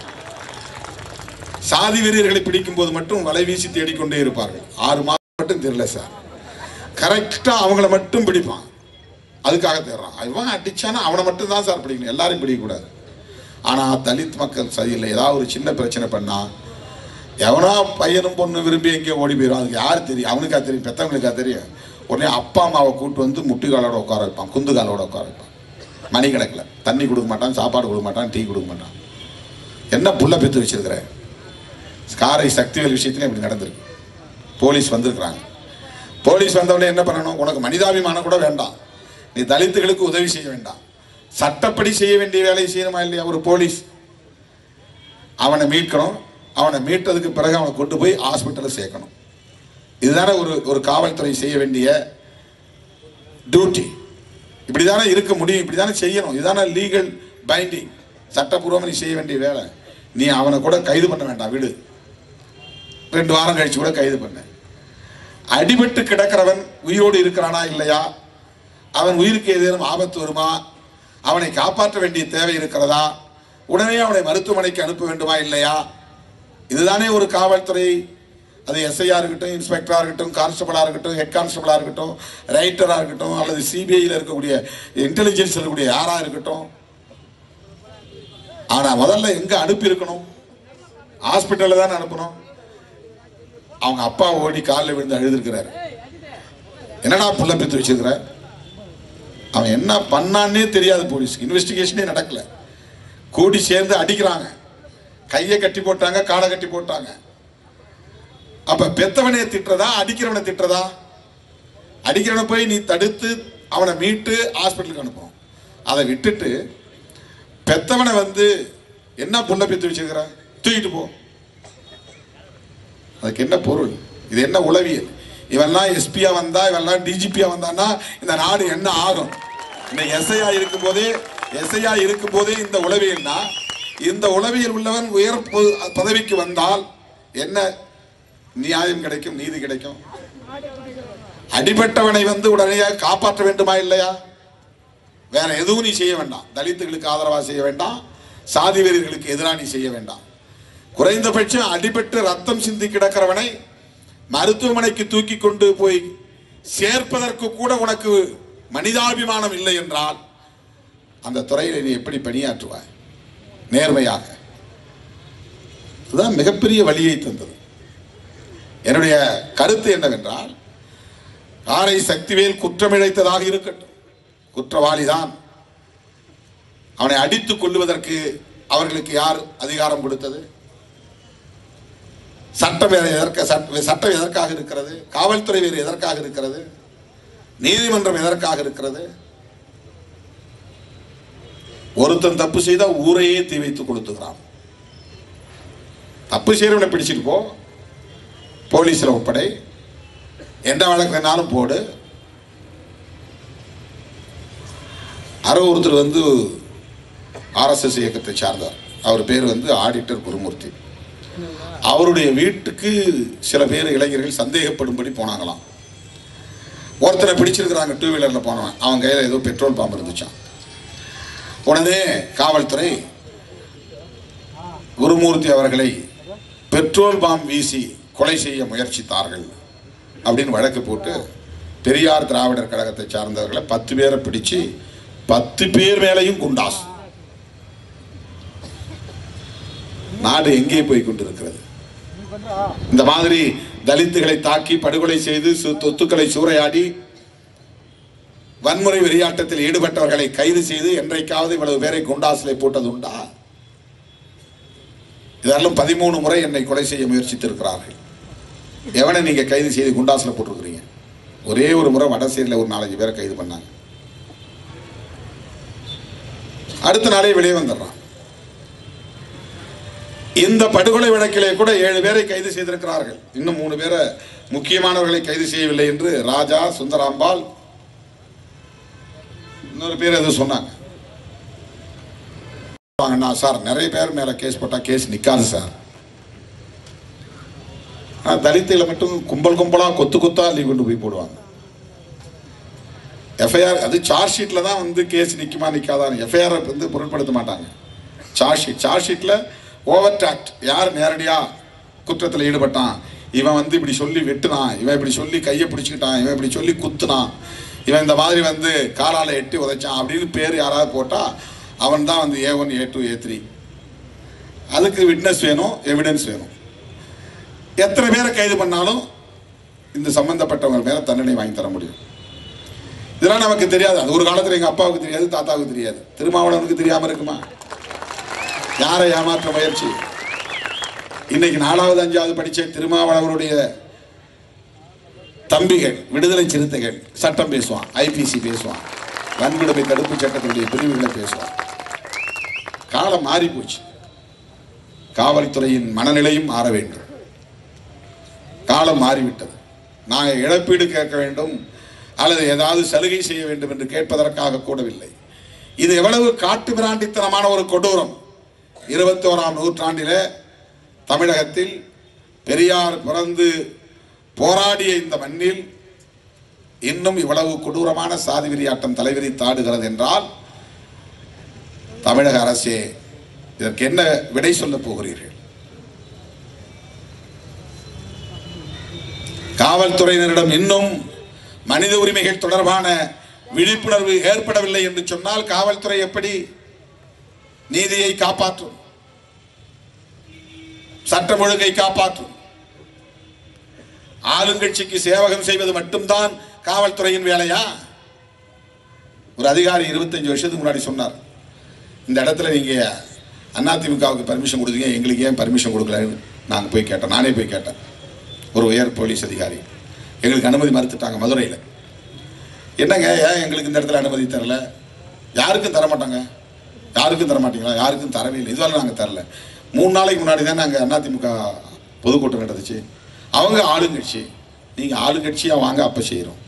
சாதி வெறியர்களை பிடிக்கும் போது மட்டும் வலை வீசி தேடிக்கொண்டே இருப்பார்கள் ஆறு மாதம் மட்டும் தெரியல சார் கரெக்டா அவங்கள மட்டும் பிடிப்பான் அதுக்காக தேடுறான் இவன் அடிச்சானா அவனை மட்டும் தான் சார் பிடிக்கணும் எல்லாரையும் பிடிக்கக்கூடாது ஆனா தலித் மக்கள் சரியில்லை ஏதாவது ஒரு சின்ன பிரச்சனை பண்ணா எவனோ பையனும் பொண்ணு விரும்பி எங்கேயோ ஓடி போயிடும் அதுக்கு யார் தெரியும் அவனுக்கா தெரியும் பெத்தவங்களுக்கா தெரியும் உடனே அப்பா அம்மாவை கூட்டு வந்து முட்டுகாலோட உட்கார வைப்பான் குந்துகாலோட உட்கார வைப்பான் மணி கணக்கில் தண்ணி கொடுக்க மாட்டான் சாப்பாடு கொடுக்க மாட்டான் டீ கொடுக்க மாட்டான் என்ன புள்ள பெற்று வச்சிருக்கிற காரை சக்திவேல் விஷயத்துல இப்படி நடந்திருக்கு போலீஸ் வந்திருக்கிறாங்க போலீஸ் வந்தவொடனே என்ன பண்ணணும் உனக்கு மனிதாபிமானம் கூட வேண்டாம் நீ தலித்துகளுக்கு உதவி செய்ய வேண்டாம் சட்டப்படி செய்ய வேண்டிய வேலையை செய்யணுமா இல்லையா ஒரு போலீஸ் அவனை மீட்கணும் அவனை மீட்டதுக்கு பிறகு அவனை கொண்டு போய் ஹாஸ்பிட்டலில் சேர்க்கணும் இதுதானே ஒரு ஒரு காவல்துறை செய்ய வேண்டிய டியூட்டி இப்படிதானே இருக்க முடியும் இப்படிதானே செய்யணும் இதுதானே லீகல் பைண்டிங் சட்டப்பூர்வமாக நீ செய்ய வேண்டிய வேலை நீ அவனை கூட கைது பண்ண வேண்டாம் விடு ரெண்டு வாரம் கழிச்சு கூட கைது பண்ண அடிபட்டு கிடக்கிறவன் உயிரோடு இருக்கிறானா இல்லையா அவன் உயிருக்கு ஏதேனும் ஆபத்து வருமா அவனை காப்பாற்ற வேண்டிய தேவை இருக்கிறதா உடனே அவனை மருத்துவமனைக்கு அனுப்ப வேண்டுமா இல்லையா இதுதானே ஒரு காவல்துறை அது எஸ்ஐயா இருக்கட்டும் இன்ஸ்பெக்டரா இருக்கட்டும் கான்ஸ்டபிளா இருக்கட்டும் ஹெட் கான்ஸ்டபிளா இருக்கட்டும் ரைட்டரா இருக்கட்டும் அல்லது சிபிஐல இருக்கக்கூடிய இன்டெலிஜென்ஸ் இருக்கக்கூடிய யாரா இருக்கட்டும் ஆனா முதல்ல எங்க அனுப்பி இருக்கணும் ஹாஸ்பிட்டல்ல தானே அனுப்பணும் அவங்க அப்பா ஓடி காலில் விழுந்து அழுதுருக்கிறாரு என்னடா புள்ள பெற்று வச்சிருக்கிற அவன் என்ன பண்ணான்னே தெரியாது போலீஸ்க்கு இன்வெஸ்டிகேஷனே நடக்கல கூடி சேர்ந்து அடிக்கிறாங்க கையை கட்டி போட்டாங்க காலை கட்டி போட்டாங்க அப்ப பெத்தவனை திட்டுறதா அடிக்கிறவனை திட்டுறதா அடிக்கிறவனை போய் நீ தடுத்து அவனை மீட்டு ஹாஸ்பிட்டலுக்கு அனுப்பணும் அதை விட்டுட்டு பெத்தவனை வந்து என்ன புள்ள பெத்து வச்சிருக்கிற தூக்கிட்டு போ அதுக்கு என்ன பொருள் இது என்ன உளவியல் இவெல்லாம் எஸ்பியா வந்தா இவெல்லாம் டிஜிபியா வந்தான்னா இந்த நாடு என்ன ஆகும் இந்த எஸ்ஐயா இருக்கும் போதே எஸ்ஐயா இருக்கும் போதே இந்த உளவியல்னா இந்த உளவியல் உள்ளவன் உயர் பொ- பதவிக்கு வந்தால் என்ன நியாயம் கிடைக்கும் நீதி கிடைக்கும் அடிபட்டவனை வந்து உடனடியாக காப்பாற்ற வேண்டுமா இல்லையா வேற எதுவும் நீ செய்ய வேண்டாம் தலித்துகளுக்கு ஆதரவா செய்ய வேண்டாம் சாதி வெறியர்களுக்கு எதிராக நீ செய்ய வேண்டாம் குறைந்தபட்சம் அடிபட்டு ரத்தம் சிந்தி கிடக்கிறவனை மருத்துவமனைக்கு தூக்கி கொண்டு போய் சேர்ப்பதற்கு கூட உனக்கு மனிதாபிமானம் இல்லை என்றால் அந்த துறையில் நீ எப்படி பணியாற்றுவாய் நேர்மையாக இதுதான் மிகப்பெரிய வழியை தந்தது என்னுடைய கருத்து என்னவென்றால் யாரை சக்திவேல் குற்றமிழைத்ததாக இருக்கட்டும் குற்றவாளிதான் அவனை அடித்துக் கொள்ளுவதற்கு அவர்களுக்கு யார் அதிகாரம் கொடுத்தது சட்டம் வேறு எதற்கு சட்ட- சட்டம் எதற்காக இருக்கிறது காவல்துறை வேறு எதற்காக இருக்கிறது நீதிமன்றம் எதற்காக இருக்கிறது ஒருத்தன் தப்பு செய்தா ஊரையே தீ வைத்து கொளுத்துகிறான் தப்பு செய்யறவனை பிடிச்சிட்டு போ போலீஸ்ல ஒப்படை எந்த வழக்கு வேணாலும் போடு அரை ஒருத்தர் வந்து ஆர்எஸ்எஸ் இயக்கத்தை சார்ந்தார் அவர் பேர் வந்து ஆடிட்டர் குருமூர்த்தி அவருடைய வீட்டுக்கு சில பேர் இளைஞர்கள் சந்தேகப்படும்படி போனாங்களாம் ஒருத்தரை பிடிச்சிருக்கிறாங்க டூ வீலரில் போனவன் அவன் கையில் ஏதோ பெட்ரோல் பாம்பு இருந்துச்சான் உடனே காவல்துறை குருமூர்த்தி அவர்களை பெட்ரோல் பாம் வீசி கொலை செய்ய முயற்சித்தார்கள் அப்படின்னு வழக்கு போட்டு பெரியார் திராவிடர் கழகத்தை சார்ந்தவர்களை பத்து பேரை பிடிச்சு பத்து பேர் மேலையும் குண்டாஸ் நாடு எங்கே போய் கொண்டிருக்கிறது இந்த மாதிரி தலித்துகளை தாக்கி படுகொலை செய்து சு- சொத்துக்களை சூறையாடி வன்முறை வெறியாட்டத்தில் ஈடுபட்டவர்களை கைது செய்து என்றைக்காவது இவ்வளவு பேரை குண்டாசிலே போட்டது உண்டா இதெல்லாம் பதிமூணு முறை என்னை கொலை செய்ய முயற்சித்திருக்கிறார்கள் எவனை நீங்க கைது செய்து குண்டாசில் போட்டிருக்கிறீங்க ஒரே ஒரு முறை வடசேரியில் ஒரு நாலஞ்சு பேரை கைது பண்ணாங்க அடுத்த நாளே வெளியே வந்துடுறான் இந்த படுகொலை வழக்கிலே கூட ஏழு பேரை கைது செய்திருக்கிறார்கள் இன்னும் மூணு பேரை முக்கியமானவர்களை கைது செய்யவில்லை என்று ராஜா சுந்தராம்பாள் இன்னொரு பேர் எதுவும் சொன்னாங்க வாங்கண்ணா சார் நிறைய பேர் மேல கேஸ் போட்டா கேஸ் நிக்காது சார் ஆனா தலித்துகளை மட்டும் கும்பல் கும்பலா கொத்து கொத்தா அள்ளி கொண்டு போய் போடுவாங்க எஃப்ஐஆர் அது சார்ஜ் ஷீட்ல தான் வந்து கேஸ் நிக்குமா நிக்காதான் எஃப்ஐஆர் வந்து பொருட்படுத்த மாட்டாங்க சார்ஜ் ஷீட் சார்ஜ் ஷீட்ல ஓவர் டாக்ட் யார் நேரடியா குற்றத்தில் ஈடுபட்டான் இவன் வந்து இப்படி சொல்லி வெட்டுனான் இவன் இப்படி சொல்லி கையை பிடிச்சிக்கிட்டான் இவன் இப்படி சொல்லி குத்துனான் இவன் இந்த மாதிரி வந்து காலால எட்டி உதைச்சான் அப்படின்னு பேர் யாராவது போட்டா அவன் தான் வந்து A one A two A three அதுக்கு விட்னஸ் வேணும் எவிடன்ஸ் வேணும் எத்தனை பேரை கைது பண்ணாலும் இந்த சம்பந்தப்பட்டவங்க மேல தண்டனை வாங்கி தர முடியும் இதெல்லாம் நமக்கு தெரியாது அது ஒரு காலத்துல எங்க அப்பாவுக்கு தெரியாது தாத்தாவுக்கு தெரியாது திருமாவளவனுக்கு தெரியாம இருக்குமா யாரை ஏமாற்ற முயற்சி இன்னைக்கு நாலாவது அஞ்சாவது படிச்ச திருமாவளவனுடைய தம்பிகள் விடுதலை சிறுத்தைகள் சட்டம் பேசுவான் ஐபிசி பேசுவான் வன்கொடுமை தடுப்பு சட்டத்தினுடைய பிரிவுகளை பேசுவான் காலம் மாறி போச்சு காவல்துறையின் மனநிலையும் மாற வேண்டும் காலம் மாறிவிட்டது நாங்கள் இழப்பீடு கேட்க வேண்டும் அல்லது ஏதாவது சலுகை செய்ய வேண்டும் என்று கேட்பதற்காக கூடவில்லை இது எவ்வளவு காட்டு மிராண்டித்தனமான ஒரு கொடூரம் இருபத்தி ஓராம் நூற்றாண்டிலே தமிழகத்தில் பெரியார் பிறந்து போராடிய இந்த மண்ணில் இன்னும் இவ்வளவு கொடூரமான சாதி விரியாட்டம் தலைவிரித்தாடுகிறது என்றால் தமிழக அரசே இதற்கு என்ன விடை சொல்லப் போகிறீர்கள் காவல்துறையினரிடம் இன்னும் மனித உரிமைகள் தொடர்பான விழிப்புணர்வு ஏற்படவில்லை என்று சொன்னால் காவல்துறை எப்படி நீதியை காப்பாற்றும் சட்டம் ஒழுங்கை காப்பாற்றும் ஆளுங்கட்சிக்கு சேவகம் செய்வது மட்டும்தான் காவல்துறையின் வேலையா ஒரு அதிகாரி இருபத்தஞ்சு வருஷத்துக்கு முன்னாடி சொன்னார் இந்த இடத்துல நீங்க அதிமுகவுக்கு பர்மிஷன் கொடுத்தீங்க எங்களுக்கு ஏன் பர்மிஷன் கொடுக்கலன்னு நாங்கள் போய் கேட்டோம் நானே போய் கேட்டேன் ஒரு உயர் போலீஸ் அதிகாரி எங்களுக்கு அனுமதி மறுத்துட்டாங்க மதுரையில் என்னங்க ஏன் எங்களுக்கு இந்த இடத்துல அனுமதி தரல யாருக்கும் தர மாட்டாங்க யாருக்கும் தர மாட்டீங்களா யாருக்கும் தரவே இல்லை இதுவரை நாங்கள் தரல மூணு நாளைக்கு முன்னாடி தான் நாங்கள் அதிமுக பொதுக்கூட்டம் நடந்துச்சு அவங்க ஆளுங்கட்சி நீங்கள் ஆளுங்கட்சியாக வாங்க அப்போ செய்கிறோம்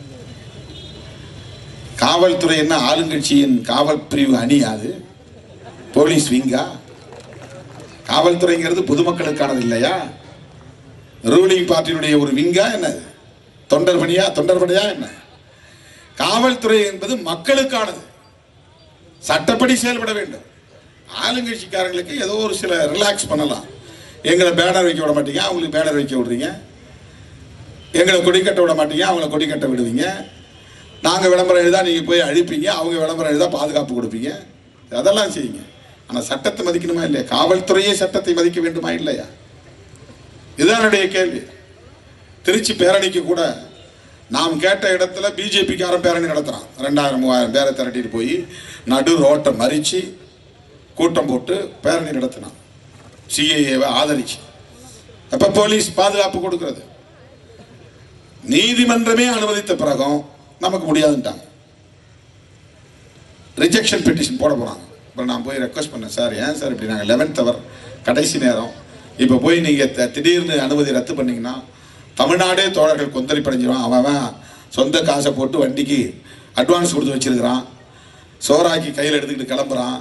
காவல்துறை என்ன ஆளுங்கட்சியின் காவல் பிரிவு அணியாது போலீஸ் விங்கா காவல்துறைங்கிறது பொதுமக்களுக்கானது இல்லையா ரூலிங் பார்ட்டியினுடைய ஒரு விங்கா என்னது தொண்டர் பணியா தொண்டர் பணியா என்ன காவல்துறை என்பது மக்களுக்கானது சட்டப்படி செயல்பட வேண்டும் ஆளுங்கட்சிக்காரங்களுக்கு ஏதோ ஒரு சில ரிலாக்ஸ் பண்ணலாம் எங்களை பேனர் வைக்க விட மாட்டீங்க அவங்களுக்கு பேனர் வைக்க விடுறீங்க எங்களை கொடி கட்ட விட மாட்டீங்க அவங்கள கொடி கட்ட விடுவீங்க நாங்கள் விளம்பரம் எழுதா நீங்கள் போய் அழிப்பீங்க அவங்க விளம்பரம் எழுதா பாதுகாப்பு கொடுப்பீங்க அதெல்லாம் செய்யுங்க ஆனால் சட்டத்தை மதிக்கணுமா இல்லையா காவல்துறையே சட்டத்தை மதிக்க வேண்டுமா இல்லையா இதுதான் என்னுடைய கேள்வி திருச்சி பேரணிக்கு கூட நாம் கேட்ட இடத்துல பிஜேபிக்காரன் பேரணி நடத்துகிறான் ரெண்டாயிரம் மூவாயிரம் பேரை திரட்டிட்டு போய் நடு ரோட்டை மறித்து கூட்டம் போட்டு பேரணி நடத்தினான் சிஏஏவை ஆதரிச்சு அப்போ போலீஸ் பாதுகாப்பு கொடுக்கிறது நீதிமன்றமே அனுமதித்த பிறகும் நமக்கு முடியாதுன்ட்டாங்க ரிஜெக்ஷன் பெட்டிஷன் போட போகிறாங்க இப்போ நான் போய் ரெக்வஸ்ட் பண்ணேன் சார் ஏன் சார் இப்படி நாங்கள் லெவன்த் அவர் கடைசி நேரம் இப்போ போய் நீங்கள் திடீர்னு அனுமதி ரத்து பண்ணீங்கன்னா தமிழ்நாடே தோழர்கள் கொந்தளிப்படைஞ்சிரும் அவன் அவன் சொந்த காசை போட்டு வண்டிக்கு அட்வான்ஸ் கொடுத்து வச்சிருக்கிறான் சோறாக்கி கையில் எடுத்துக்கிட்டு கிளம்புறான்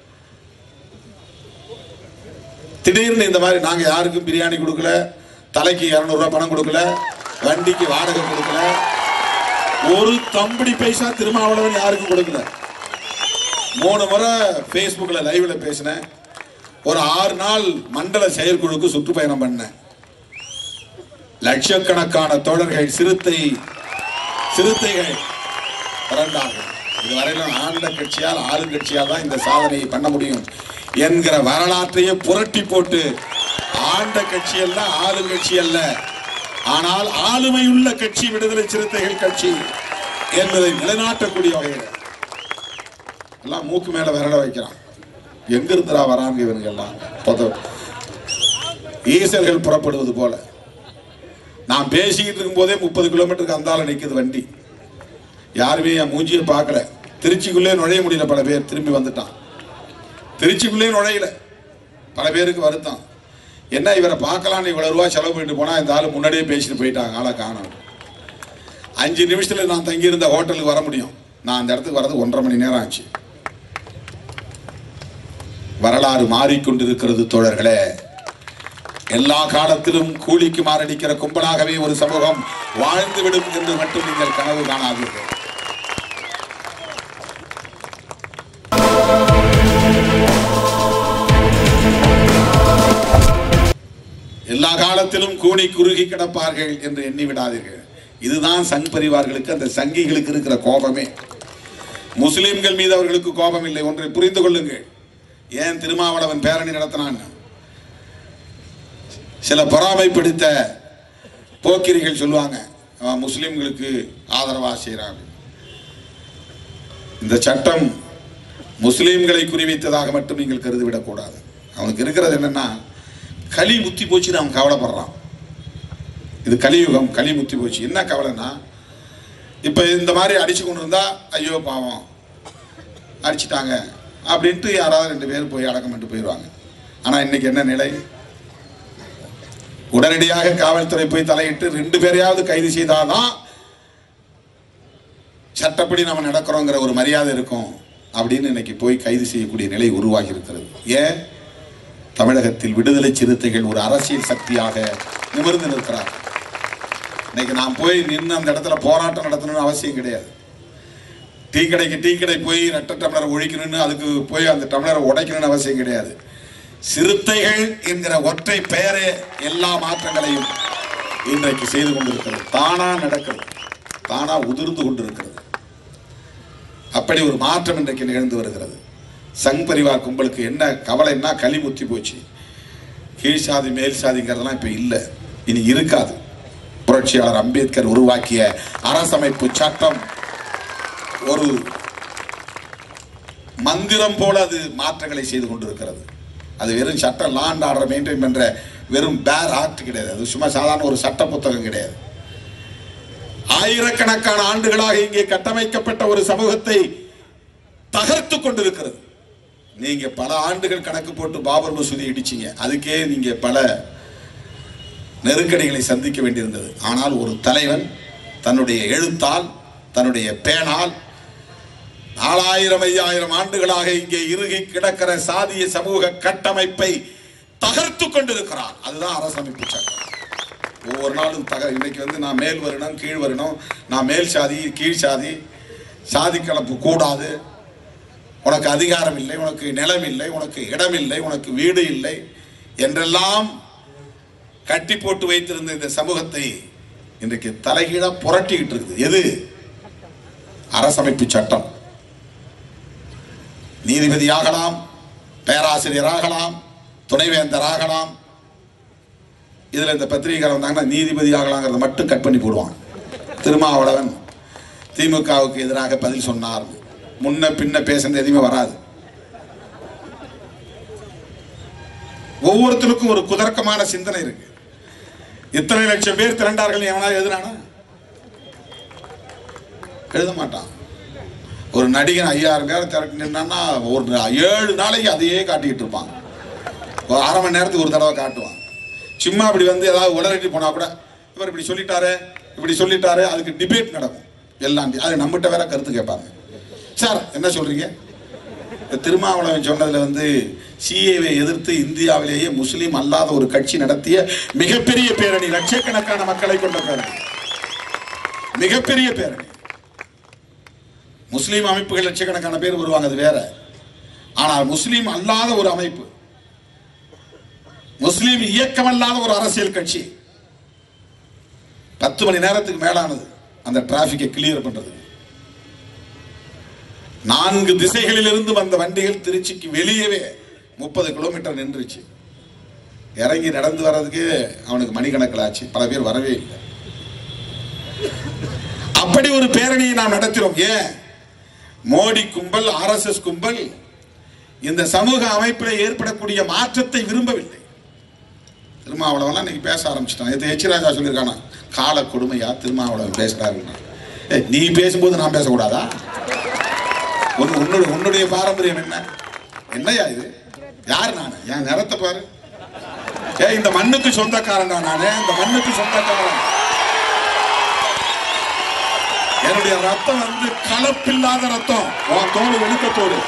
திடீர்னு இந்த மாதிரி நாங்கள் யாருக்கும் பிரியாணி கொடுக்கல தலைக்கு இரநூறுவா பணம் கொடுக்கல வண்டிக்கு வாடகை கொடுக்கல ஒரு தம்படி பைசா திருமாவளவன் யாருக்கும் கொடுக்கல மூணு முறை ஃபேஸ்புக்கில் லைவ்ல பேசினேன் ஒரு ஆறு நாள் மண்டல செயற்குழுக்கு சுற்றுப்பயணம் பண்ணேன் லட்சக்கணக்கான தோழர்கள் சிறுத்தை சிறுத்தைகள் பிறந்தார்கள் இதுவரையிலும் ஆண்ட கட்சியால் ஆளுங்கட்சியால் தான் இந்த சாதனையை பண்ண முடியும் என்கிற வரலாற்றையே புரட்டி போட்டு ஆண்ட கட்சி அல்ல ஆளுங்கட்சி அல்ல ஆனால் ஆளுமையுள்ள கட்சி விடுதலை சிறுத்தைகள் கட்சி என்பதை நிலைநாட்டக்கூடிய வகையில் எல்லாம் மூக்கு மேல விரட வைக்கிறான் எங்க இருந்துடா வராங்க இவங்க எல்லாம் பொத- ஈசல்கள் புறப்படுவது போல நான் பேசிக்கிட்டு இருக்கும் போதே முப்பது கிலோமீட்டருக்கு அந்தால நிக்குது வண்டி யாருமே என் மூஞ்சியை பார்க்கல திருச்சிக்குள்ளே நுழைய முடியல பல பேர் திரும்பி வந்துட்டான் திருச்சிக்குள்ளே நுழையல பல பேருக்கு வருத்தம் என்ன இவரை பார்க்கலான்னு இவ்வளவு ரூபா செலவு பண்ணிட்டு போனா இந்த ஆளு முன்னாடியே பேசிட்டு போயிட்டாங்க ஆளை காணோம் அஞ்சு நிமிஷத்துல நான் தங்கியிருந்த ஹோட்டலுக்கு வர முடியும் நான் அந்த இடத்துக்கு வரது ஒன்றரை மணி நேரம் ஆச்சு வரலாறு மாறிக்கொண்டிருக்கிறது தோழர்களே எல்லா காலத்திலும் கூலிக்கு மாரடிக்கிற கும்பலாகவே ஒரு சமூகம் வாழ்ந்துவிடும் என்று மட்டும் நீங்கள் கனவு காணாதீர்கள் எல்லா காலத்திலும் கூனி குறுகி கிடப்பார்கள் என்று எண்ணி விடாதீர்கள் இதுதான் சங் பரிவார்களுக்கு அந்த சங்கிகளுக்கு இருக்கிற கோபமே முஸ்லிம்கள் மீது அவர்களுக்கு கோபம் இல்லை ஒன்றை புரிந்து கொள்ளுங்கள் ஏன் திருமாவளவன் பேரணி நடத்தினான் சில பொறாமை பிடித்த போக்கிரிகள் சொல்லுவாங்க அவன் முஸ்லிம்களுக்கு ஆதரவா செய்கிறான் இந்த சட்டம் முஸ்லிம்களை குறிவைத்ததாக மட்டும் நீங்கள் கருதிவிடக்கூடாது அவனுக்கு இருக்கிறது என்னன்னா களி முத்தி போச்சுன்னு அவன் கவலைப்படுறான் இது கலியுகம் களி முத்தி போச்சு என்ன கவலைன்னா இப்போ இந்த மாதிரி அடிச்சு கொண்டு இருந்தா ஐயோ பாவம் அடிச்சிட்டாங்க அப்படின்ட்டு யாராவது ரெண்டு பேர் போய் அடக்கம் பண்ணிட்டு போயிடுவாங்க ஆனால் இன்னைக்கு என்ன நிலை உடனடியாக காவல்துறை போய் தலையிட்டு ரெண்டு பேரையாவது கைது செய்தாதான் சட்டப்படி நம்ம நடக்கிறோங்கிற ஒரு மரியாதை இருக்கும் அப்படின்னு இன்னைக்கு போய் கைது செய்யக்கூடிய நிலை உருவாகி இருக்கிறது ஏன் தமிழகத்தில் விடுதலை சிறுத்தைகள் ஒரு அரசியல் சக்தியாக நிமிர்ந்து நிற்கிறார் இன்னைக்கு நான் போய் நின்று அந்த இடத்துல போராட்டம் நடத்தணும்னு அவசியம் கிடையாது டீ கடைக்கு டீ கடை போய் ரெட்டை டம்ளர் ஒழிக்கணும்னு அதுக்கு போய் அந்த டம்ளரை உடைக்கணும்னு அவசியம் கிடையாது சிறுத்தைகள் என்கிற ஒற்றை பெயரே எல்லா மாற்றங்களையும் இன்றைக்கு செய்து கொண்டிருக்கிறது தானா நடக்கிறது தானா உதிர்ந்து கொண்டிருக்கிறது அப்படி ஒரு மாற்றம் இன்றைக்கு நிகழ்ந்து வருகிறது சங் பரிவார் கும்பலுக்கு என்ன கவலைன்னா களி முத்தி போச்சு கீழ் சாதி மேல் சாதிங்கிறதெல்லாம் இப்போ இல்லை இனி இருக்காது புரட்சியாளர் அம்பேத்கர் உருவாக்கிய அரசமைப்பு சட்டம் ஒரு மந்திரம் போல அது மாற்றங்களை செய்து கொண்டிருக்கிறது அது வெறும் சட்டம் லா அண்ட் ஆர்டர் மெயின்டைன் பண்ற வெறும் பேர் ஆக்ட் கிடையாது அது சும்மா சாதாரண ஒரு சட்ட புத்தகம் கிடையாது ஆயிரக்கணக்கான ஆண்டுகளாக இங்கே கட்டமைக்கப்பட்ட ஒரு சமூகத்தை தகர்த்து கொண்டிருக்கிறது நீங்க பல ஆண்டுகள் கணக்கு போட்டு பாபர் மசூதி இடிச்சீங்க அதுக்கே நீங்க பல நெருக்கடிகளை சந்திக்க வேண்டியிருந்தது ஆனால் ஒரு தலைவன் தன்னுடைய எழுத்தால் தன்னுடைய பேனால் நாலாயிரம் ஐயாயிரம் ஆண்டுகளாக இங்கே இறுகி கிடக்கிற சாதிய சமூக கட்டமைப்பை தகர்த்து கொண்டிருக்கிறார் அதுதான் அரசமைப்பு சட்டம் ஒவ்வொரு நாளும் தக இன்னைக்கு வந்து நான் மேல் வரணும் கீழ் வரணும் நான் மேல் சாதி கீழ் சாதி சாதி கலப்பு கூடாது உனக்கு அதிகாரம் இல்லை உனக்கு நிலம் இல்லை உனக்கு இடம் இல்லை உனக்கு வீடு இல்லை என்றெல்லாம் கட்டி போட்டு வைத்திருந்த இந்த சமூகத்தை இன்றைக்கு தலைகீழா புரட்டிக்கிட்டு இருக்குது எது அரசமைப்பு சட்டம் நீதிபதியாகலாம் பேராசிரியராகலாம் துணைவேந்தர் ஆகலாம் இதுல இந்த பத்திரிகையாளர் வந்தாங்கன்னா நீதிபதி ஆகலாங்கிறத மட்டும் கட் பண்ணி போடுவான் திருமாவளவன் திமுகவுக்கு எதிராக பதில் சொன்னார் முன்ன பின்ன பேசுனது எதுவுமே வராது ஒவ்வொருத்தருக்கும் ஒரு குதர்க்கமான சிந்தனை இருக்கு இத்தனை லட்சம் பேர் திரண்டார்கள் எவனா எழுதுனானா எழுத மாட்டான் ஒரு நடிகன் ஐயாயிரம் பேர் திரட்டி நின்னான்னா ஒரு ஏழு நாளைக்கு அதையே காட்டிக்கிட்டு இருப்பான் ஒரு அரை மணி நேரத்துக்கு ஒரு தடவை காட்டுவான் சும்மா இப்படி வந்து ஏதாவது உடனடி போனா கூட இவர் இப்படி சொல்லிட்டாரு இப்படி சொல்லிட்டாரு அதுக்கு டிபேட் நடக்கும் எல்லாம் அது நம்மகிட்ட வேற கருத்து கேட்பாங்க சார் என்ன சொல்றீங்க இந்த திருமாவளவன் சொன்னதுல வந்து சிஏவை எதிர்த்து இந்தியாவிலேயே முஸ்லீம் அல்லாத ஒரு கட்சி நடத்திய மிகப்பெரிய பேரணி லட்சக்கணக்கான மக்களை கொண்ட பேரணி மிகப்பெரிய பேரணி முஸ்லீம் அமைப்புகள் லட்சக்கணக்கான பேர் வருவாங்க அது வேற ஆனால் முஸ்லீம் அல்லாத ஒரு அமைப்பு முஸ்லீம் இயக்கம் அல்லாத ஒரு அரசியல் கட்சி பத்து மணி நேரத்துக்கு மேலானது அந்த டிராபிக்கை கிளியர் பண்றது நான்கு திசைகளில் இருந்து வந்த வண்டிகள் திருச்சிக்கு வெளியவே முப்பது கிலோமீட்டர் நின்றுச்சு இறங்கி நடந்து வர்றதுக்கு அவனுக்கு மணிக்கணக்கில் ஆச்சு பல பேர் வரவே இல்லை அப்படி ஒரு பேரணியை நாம் நடத்தினோம் ஏன் மோடி கும்பல் ஆர்எஸ்எஸ் கும்பல் இந்த சமூக அமைப்பில் ஏற்படக்கூடிய மாற்றத்தை விரும்பவில்லை திருமாவளவன்லாம் இன்னைக்கு பேச ஆரம்பிச்சிட்டான் இது எச் ராஜா சொல்லியிருக்கானா கால கொடுமையா திருமாவளவன் பேசுறாருன்னா ஏய், நீ பேசும்போது நான் பேசக்கூடாதா உன் உன்னுடைய உன்னுடைய பாரம்பரியம் என்ன என்னையா இது யார் நான் என் நிறத்தை பாரு ஏ இந்த மண்ணுக்கு சொந்தக்காரன் தான் நானே இந்த மண்ணுக்கு சொந்தக்காரன் என்னுடைய ரத்தம் வந்து கலப்பில்லாத ரத்தம் உன் தோடு வெளுக்க தோடு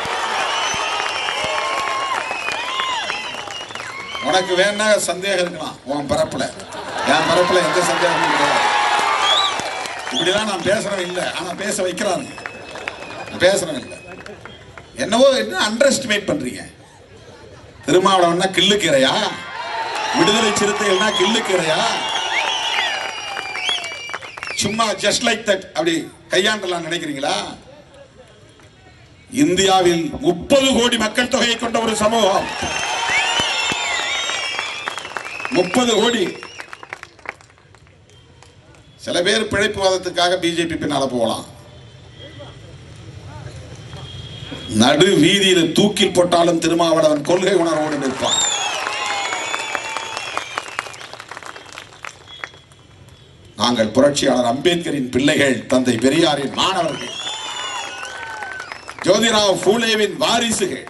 உனக்கு வேணா சந்தேகம் இருக்கலாம் உன் பரப்புல என் பரப்புல எந்த சந்தேகமும் கிடையாது இப்படிதான் நான் பேசுறேன் இல்லை ஆனா பேச வைக்கிறாங்க பேசுறேன் இல்லை என்னவோ என்ன அண்டர் எஸ்டிமேட் பண்றீங்க திருமாவளவன்னா கிள்ளுக்கீரையா விடுதலை சிறுத்தைகள்னா கிள்ளுக்கீரையா சும்மா ஜஸ்ட் லைக் தட் அப்படி கையாண்டலாம் நினைக்கிறீங்களா இந்தியாவில் முப்பது கோடி மக்கள் தொகையை கொண்ட ஒரு சமூகம் முப்பது கோடி சில பேர் பிழைப்புவாதத்துக்காக பிஜேபி பின்னால போகலாம் நடு வீதியில தூக்கில் போட்டாலும் திருமாவளவன் கொள்கை உணர்வோடு நிற்பான் நாங்கள் புரட்சியாளர் அம்பேத்கரின் பிள்ளைகள் தந்தை பெரியாரின் மாணவர்கள் ஜோதிராவ் பூலேவின் வாரிசுகள்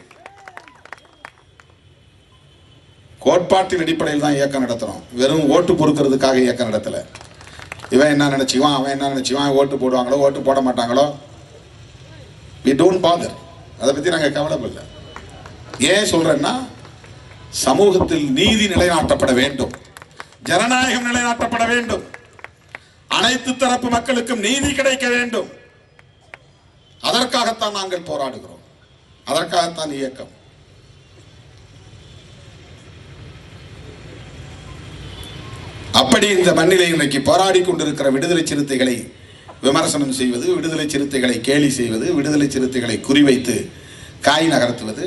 கோட்பாட்டின் அடிப்படையில் தான் இயக்கம் நடத்துறோம் வெறும் ஓட்டு பொறுக்கிறதுக்காக இயக்கம் நடத்தல இவன் என்ன நினைச்சுக்குவான் அவன் என்ன நினைச்சுக்குவான் ஓட்டு போடுவாங்களோ ஓட்டு போட மாட்டாங்களோ வி டோன்ட் பாதர் அதை பத்தி நாங்க கவலைப்படல ஏன் சொல்றேன்னா சமூகத்தில் நீதி நிலைநாட்டப்பட வேண்டும் ஜனநாயகம் நிலைநாட்டப்பட வேண்டும் அனைத்து தரப்பு மக்களுக்கும் நீதி கிடைக்க வேண்டும் அதற்காகத்தான் நாங்கள் போராடுகிறோம் அதற்காகத்தான் இயக்கம் அப்படி இந்த மண்ணிலே இன்றைக்கு போராடி கொண்டிருக்கிற விடுதலை சிறுத்தைகளை விமர்சனம் செய்வது விடுதலை சிறுத்தைகளை கேலி செய்வது விடுதலை சிறுத்தைகளை குறிவைத்து காய் நகர்த்துவது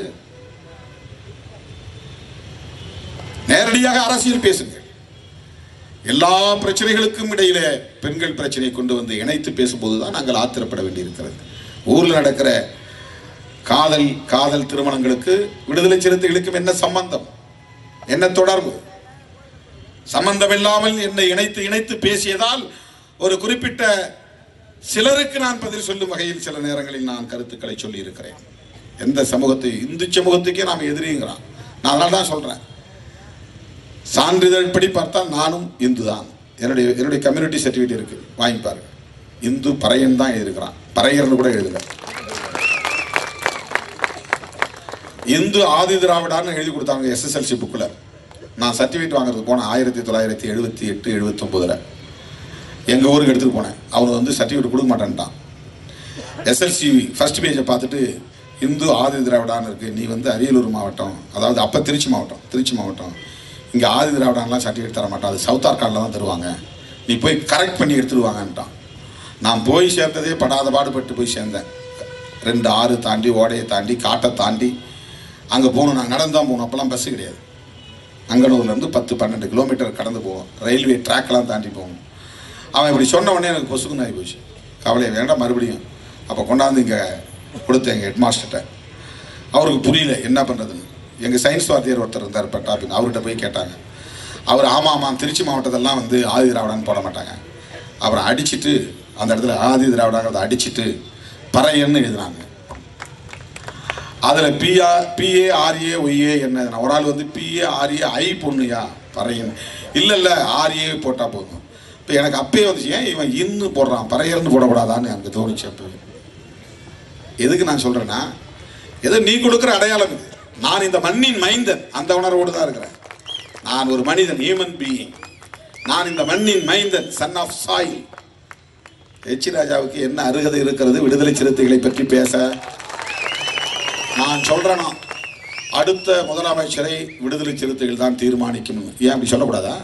நேரடியாக அரசியல் பேசுங்கள் எல்லா பிரச்சனைகளுக்கும் இடையிலே பெண்கள் பிரச்சனையை கொண்டு வந்து இணைத்து பேசும்போது தான் நாங்கள் ஆத்திரப்பட வேண்டியிருக்கிறது ஊரில் நடக்கிற காதல் காதல் திருமணங்களுக்கு விடுதலை சிறுத்தைகளுக்கும் என்ன சம்பந்தம் என்ன தொடர்பு சம்பந்தமில்லாமல் என்னை இணைத்து இணைத்து பேசியதால் ஒரு குறிப்பிட்ட சிலருக்கு நான் பதில் சொல்லும் வகையில் சில நேரங்களில் நான் கருத்துக்களை சொல்லி இருக்கிறேன் எந்த சமூகத்தை இந்து சமூகத்துக்கே நாம் எதிரிங்கிறான் நான் அதனால தான் சொல்றேன் சான்றிதழ் படி பார்த்தால் நானும் இந்து தான் என்னுடைய என்னுடைய கம்யூனிட்டி சர்டிஃபிகேட் இருக்கு வாங்கி பாருங்க இந்து பறையன் தான் எழுதியிருக்கிறான் பறையர்னு கூட எழுதல இந்து ஆதி திராவிடான்னு எழுதி கொடுத்தாங்க எஸ்எஸ்எல்சி புக்கில் நான் சர்டிஃபிகேட் வாங்குறதுக்கு போனேன் ஆயிரத்தி தொள்ளாயிரத்தி எழுபத்தி எட்டு எழுபத்தொம்போதில் எங்கள் ஊருக்கு எடுத்துகிட்டு போனேன் அவன் வந்து சர்டிஃபிகேட் கொடுக்க மாட்டேன்ட்டான் எஸ்எல்சி ஃபர்ஸ்ட் பேஜை பார்த்துட்டு இந்து ஆதி திராவிடான்னு இருக்கு நீ வந்து அரியலூர் மாவட்டம் அதாவது அப்போ திருச்சி மாவட்டம் திருச்சி மாவட்டம் இங்கே ஆதி திராவிடான்லாம் சர்டிஃபிகேட் தர மாட்டான் அது சவுத் ஆர்காடில் தான் தருவாங்க நீ போய் கரெக்ட் பண்ணி எடுத்துட்டு வாங்கன்ட்டான் நான் போய் சேர்ந்ததே படாத பாடுபட்டு போய் சேர்ந்தேன் ரெண்டு ஆறு தாண்டி ஓடையை தாண்டி காட்டை தாண்டி அங்கே போகணும் நான் நடந்து தான் போகணும் அப்போல்லாம் பஸ்ஸு கிடையாது அங்கனூர்லேருந்து பத்து பன்னெண்டு கிலோமீட்டர் கடந்து போவோம் ரயில்வே ட்ராக்லாம் தாண்டி போகணும் அவன் இப்படி சொன்ன உடனே எனக்கு பொசுக்குன்னு ஆகி போச்சு கவலையை வேண்டாம் மறுபடியும் அப்போ கொண்டாந்து இங்கே கொடுத்தேன் எங்கள் ஹெட்மாஸ்டர்கிட்ட அவருக்கு புரியல என்ன பண்ணுறதுன்னு எங்கள் சயின்ஸ் வாத்தியார் ஒருத்தர் இருந்தார் பட்டாபின் அவர்கிட்ட போய் கேட்டாங்க அவர் ஆமாம் ஆமாம் திருச்சி மாவட்டத்தெல்லாம் வந்து ஆதி திராவிடான்னு போட மாட்டாங்க அப்புறம் அடிச்சிட்டு அந்த இடத்துல ஆதி திராவிடாங்கிறத அடிச்சிட்டு பறையன்னு எழுதினாங்க அதில் பிஆ பிஏ ஆர்ஏ ஒய்ஏ என்ன ஒரு ஆள் வந்து பிஏ ஆர்ஏ ஐ பொண்ணுயா பறையன் இல்லை இல்லை ஆர்ஏ போட்டால் போதும் இப்போ எனக்கு அப்பயே வந்துச்சு ஏன் இவன் இன்னு போடுறான் பறையர்னு போடக்கூடாதான்னு எனக்கு தோணுச்சு அப்போ எதுக்கு நான் சொல்கிறேன்னா ஏதோ நீ கொடுக்குற அடையாளம் இது நான் இந்த மண்ணின் மைந்தன் அந்த உணர்வோடு தான் இருக்கிறேன் நான் ஒரு மனிதன் ஹியூமன் பீயிங் நான் இந்த மண்ணின் மைந்தன் சன் ஆஃப் சாயில் எச்சி ராஜாவுக்கு என்ன அருகதை இருக்கிறது விடுதலை சிறுத்தைகளை பற்றி பேச நான் சொல்றேனா அடுத்த முதலமைச்சரை விடுதலை சிறுத்தைகள் தான் தீர்மானிக்கும் ஏன் அப்படி சொல்லக்கூடாதா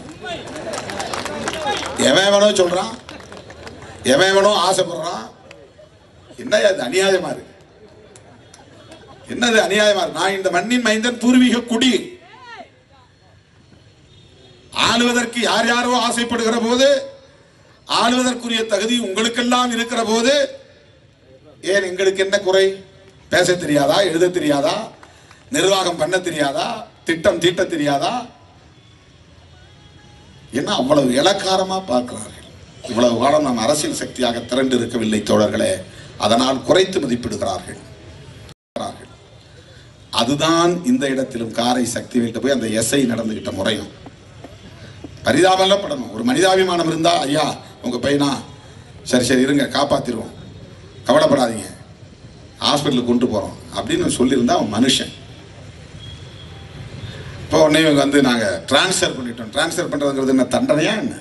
எவன் வேணோ சொல்றான் எவன் வேணோ ஆசைப்படுறான் என்ன அது அநியாயமா இருக்கு என்னது அநியாயமா இருக்கு நான் இந்த மண்ணின் மைந்தன் பூர்வீக குடி ஆளுவதற்கு யார் யாரோ ஆசைப்படுகிற போது ஆளுவதற்குரிய தகுதி உங்களுக்கெல்லாம் இருக்கிற போது ஏன் எங்களுக்கு என்ன குறை பேச தெரியாதா எழுத தெரியாதா நிர்வாகம் பண்ண தெரியாதா திட்டம் தீட்ட தெரியாதா என்ன அவ்வளவு இலக்காரமா பார்க்கிறார்கள் இவ்வளவு காலம் நாம் அரசியல் சக்தியாக திரண்டு இருக்கவில்லை தோழர்களே அதனால் குறைத்து மதிப்பிடுகிறார்கள் அதுதான் இந்த இடத்திலும் காரை சக்தி வீட்டு போய் அந்த எஸ்ஐ நடந்துகிட்ட முறையும் பரிதாபம்லாம் படணும் ஒரு மனிதாபிமானம் இருந்தா ஐயா உங்க பையனா சரி சரி இருங்க காப்பாத்திடுவோம் கவலைப்படாதீங்க ஹாஸ்பிட்டலுக்கு கொண்டு போறோம் அப்படின்னு சொல்லியிருந்தா அவன் மனுஷன் இப்போ உடனே இவங்க வந்து நாங்க டிரான்ஸ்ஃபர் பண்ணிட்டோம் டிரான்ஸ்ஃபர் பண்றதுங்கிறது என்ன தண்டனையா என்ன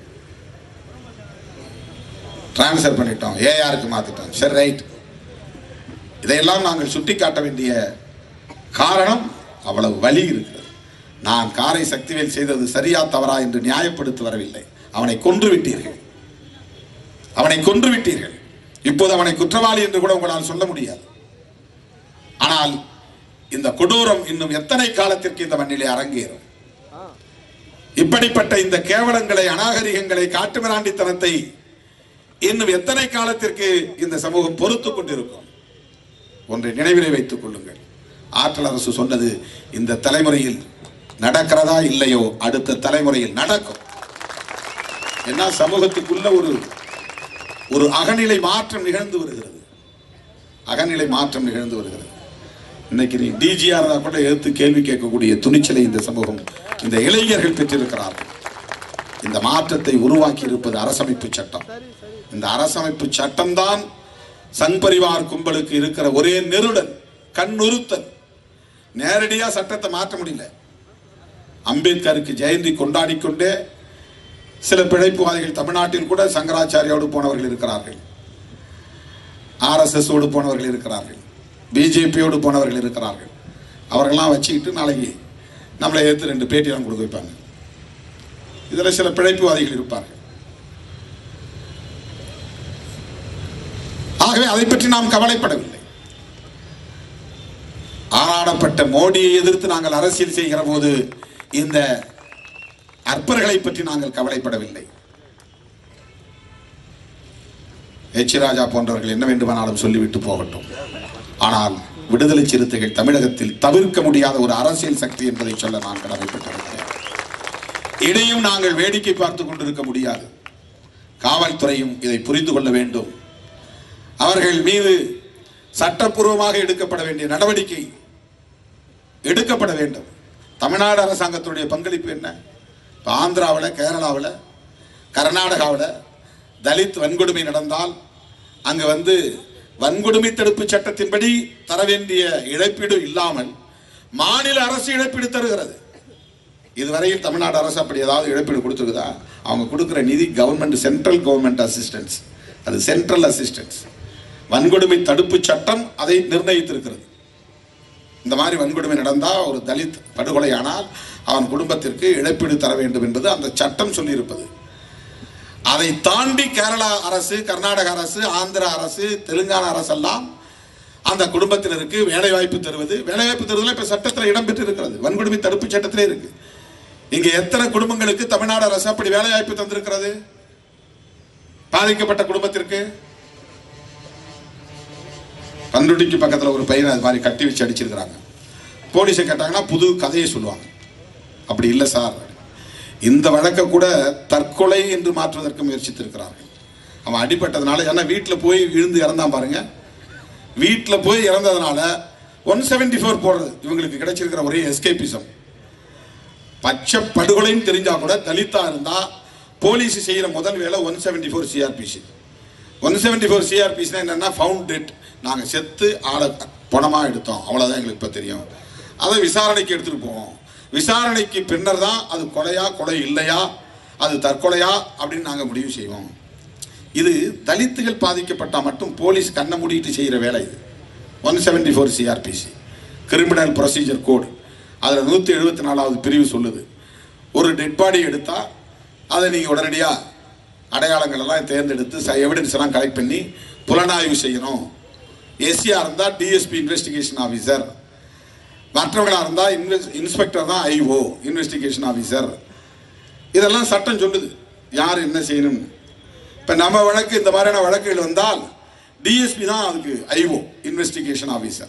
டிரான்ஸ்ஃபர் பண்ணிட்டோம் ஏஆருக்கு மாத்திட்டோம் சரி ரைட் இதையெல்லாம் நாங்கள் சுட்டி காட்ட வேண்டிய காரணம் அவ்வளவு வலி இருக்கிறது நான் காரை சக்திவேல் செய்தது சரியா தவறா என்று நியாயப்படுத்த வரவில்லை அவனை கொன்று விட்டீர்கள் அவனை கொன்று விட்டீர்கள் இப்போது அவனை குற்றவாளி என்று கூட உங்களால் சொல்ல முடியாது ஆனால் இந்த கொடூரம் இன்னும் எத்தனை காலத்திற்கு இந்த மண்ணிலே அரங்கேறும் இப்படிப்பட்ட இந்த கேவலங்களை அநாகரிகங்களை காட்டுமிராண்டித்தனத்தை இன்னும் எத்தனை காலத்திற்கு இந்த சமூகம் பொறுத்துக் கொண்டிருக்கும் ஒன்றை நினைவிலே வைத்துக் கொள்ளுங்கள் ஆற்றல் அரசு சொன்னது இந்த தலைமுறையில் நடக்கிறதா இல்லையோ அடுத்த தலைமுறையில் நடக்கும் என்ன சமூகத்துக்குள்ள ஒரு ஒரு அகநிலை மாற்றம் நிகழ்ந்து வருகிறது அகநிலை மாற்றம் நிகழ்ந்து வருகிறது இன்னைக்கு நீ டிஜிஆர் கூட எடுத்து கேள்வி கேட்கக்கூடிய துணிச்சலை இந்த சமூகம் இந்த இளைஞர்கள் பெற்றிருக்கிறார்கள் இந்த மாற்றத்தை உருவாக்கி இருப்பது அரசமைப்பு சட்டம் இந்த அரசமைப்பு சட்டம்தான் சங் பரிவார் கும்பலுக்கு இருக்கிற ஒரே நெருடல் கண்ணுறுத்தல் நேரடியா சட்டத்தை மாற்ற முடியல அம்பேத்கருக்கு ஜெயந்தி கொண்டாடி கொண்டே சில பிழைப்புவாதிகள் தமிழ்நாட்டில் கூட சங்கராச்சாரியோடு போனவர்கள் இருக்கிறார்கள் ஆர்எஸ்எஸ் ஓடு போனவர்கள் இருக்கிறார்கள் பிஜேபியோடு போனவர்கள் இருக்கிறார்கள் அவர்கள்லாம் வச்சுக்கிட்டு நாளைக்கு நம்மளை ஏற்று ரெண்டு பேட்டியெல்லாம் கொடுக்க வைப்பாங்க இதில் சில பிழைப்புவாதிகள் இருப்பார்கள் ஆகவே அதை பற்றி நாம் கவலைப்படவில்லை ஆராடப்பட்ட மோடியை எதிர்த்து நாங்கள் அரசியல் செய்கிற போது இந்த அற்பர்களை பற்றி நாங்கள் கவலைப்படவில்லை எச் ராஜா போன்றவர்கள் என்ன வேண்டுமானாலும் சொல்லிவிட்டு போகட்டும் ஆனால் விடுதலை சிறுத்தைகள் தமிழகத்தில் தவிர்க்க முடியாத ஒரு அரசியல் சக்தி என்பதை சொல்ல நான் கடமைப்பட்டிருக்கிறேன் இடையும் நாங்கள் வேடிக்கை பார்த்து கொண்டிருக்க முடியாது காவல்துறையும் இதை புரிந்து கொள்ள வேண்டும் அவர்கள் மீது சட்டப்பூர்வமாக எடுக்கப்பட வேண்டிய நடவடிக்கை எடுக்கப்பட வேண்டும் தமிழ்நாடு அரசாங்கத்துடைய பங்களிப்பு என்ன இப்போ ஆந்திராவில் கேரளாவில் கர்நாடகாவில் தலித் வன்கொடுமை நடந்தால் அங்கே வந்து வன்கொடுமை தடுப்பு சட்டத்தின்படி தர வேண்டிய இழப்பீடு இல்லாமல் மாநில அரசு இழப்பீடு தருகிறது இதுவரையில் தமிழ்நாடு அரசு அப்படி ஏதாவது இழப்பீடு கொடுத்துருக்குதா அவங்க கொடுக்குற நிதி கவர்மெண்ட் சென்ட்ரல் கவர்மெண்ட் அசிஸ்டன்ஸ் அது சென்ட்ரல் அசிஸ்டன்ஸ் வன்கொடுமை தடுப்பு சட்டம் அதை நிர்ணயித்திருக்கிறது இந்த மாதிரி வன்கொடுமை நடந்தால் ஒரு தலித் படுகொலையானால் அவன் குடும்பத்திற்கு இழப்பீடு தர வேண்டும் என்பது அந்த சட்டம் சொல்லியிருப்பது அதை தாண்டி கேரளா அரசு கர்நாடக அரசு ஆந்திர அரசு தெலுங்கானா அரசெல்லாம் அந்த குடும்பத்தினருக்கு வேலை வாய்ப்பு தருவது வேலை வாய்ப்பு தருவதில் இப்ப சட்டத்தில் இடம்பெற்று இருக்கிறது வன்கொடுமை தடுப்பு சட்டத்திலே இருக்கு இங்க எத்தனை குடும்பங்களுக்கு தமிழ்நாடு அரசு அப்படி வேலை வாய்ப்பு தந்திருக்கிறது பாதிக்கப்பட்ட குடும்பத்திற்கு பண்ருட்டிக்கு பக்கத்துல ஒரு பையனை அது மாதிரி கட்டி வச்சு அடிச்சிருக்கிறாங்க போலீஸை கேட்டாங்கன்னா புது கதையை சொல்லுவாங்க அப்படி இல்லை சார் இந்த வழக்கை கூட தற்கொலை என்று மாற்றுவதற்கு முயற்சித்திருக்கிறார்கள் அவன் அடிபட்டதுனால ஏன்னா வீட்டில் போய் விழுந்து இறந்தான் பாருங்க வீட்டில் போய் இறந்ததுனால ஒன் செவன்டி ஃபோர் போடுறது இவங்களுக்கு கிடைச்சிருக்கிற ஒரே எஸ்கேபிசம் பச்சை படுகொலைன்னு தெரிஞ்சா கூட தலித்தா இருந்தா போலீஸ் செய்யற முதல் வேலை one seventy four CrPC one seventy four சிஆர்பிசினா என்னன்னா ஃபவுண்ட் டெட் நாங்கள் செத்து ஆளை பணமா எடுத்தோம் அவ்வளோதான் எங்களுக்கு இப்போ தெரியும் அதை விசாரணைக்கு எடுத்துட்டு போவோம் விசாரணைக்கு பின்னர் தான் அது கொலையா கொலை இல்லையா அது தற்கொலையா அப்படின்னு நாங்கள் முடிவு செய்வோம் இது தலித்துகள் பாதிக்கப்பட்டா மட்டும் போலீஸ் கண்ணை மூடிட்டு செய்கிற வேலை இது one seventy four CrPC criminal procedure code அதில் நூற்றி எழுபத்தி நாலாவது பிரிவு சொல்லுது ஒரு டெட் பாடி எடுத்தால் அதை நீங்கள் உடனடியாக அடையாளங்கள் எல்லாம் தேர்ந்தெடுத்து எவிடன்ஸ் எல்லாம் கலெக்ட் பண்ணி புலனாய்வு செய்யணும் எஸ்சியாக இருந்தால் டிஎஸ்பி இன்வெஸ்டிகேஷன் ஆஃபீஸர் மற்றவங்களாக இருந்தால் இன்வெஸ் இன்ஸ்பெக்டர் தான் ஐஓ இன்வெஸ்டிகேஷன் ஆஃபீஸர் இதெல்லாம் சட்டம் சொல்லுது யார் என்ன செய்யணும் இப்போ நம்ம வழக்கு இந்த மாதிரியான வழக்குகள் வந்தால் டிஎஸ்பி தான் அதுக்கு ஐஓ இன்வெஸ்டிகேஷன் ஆஃபீஸர்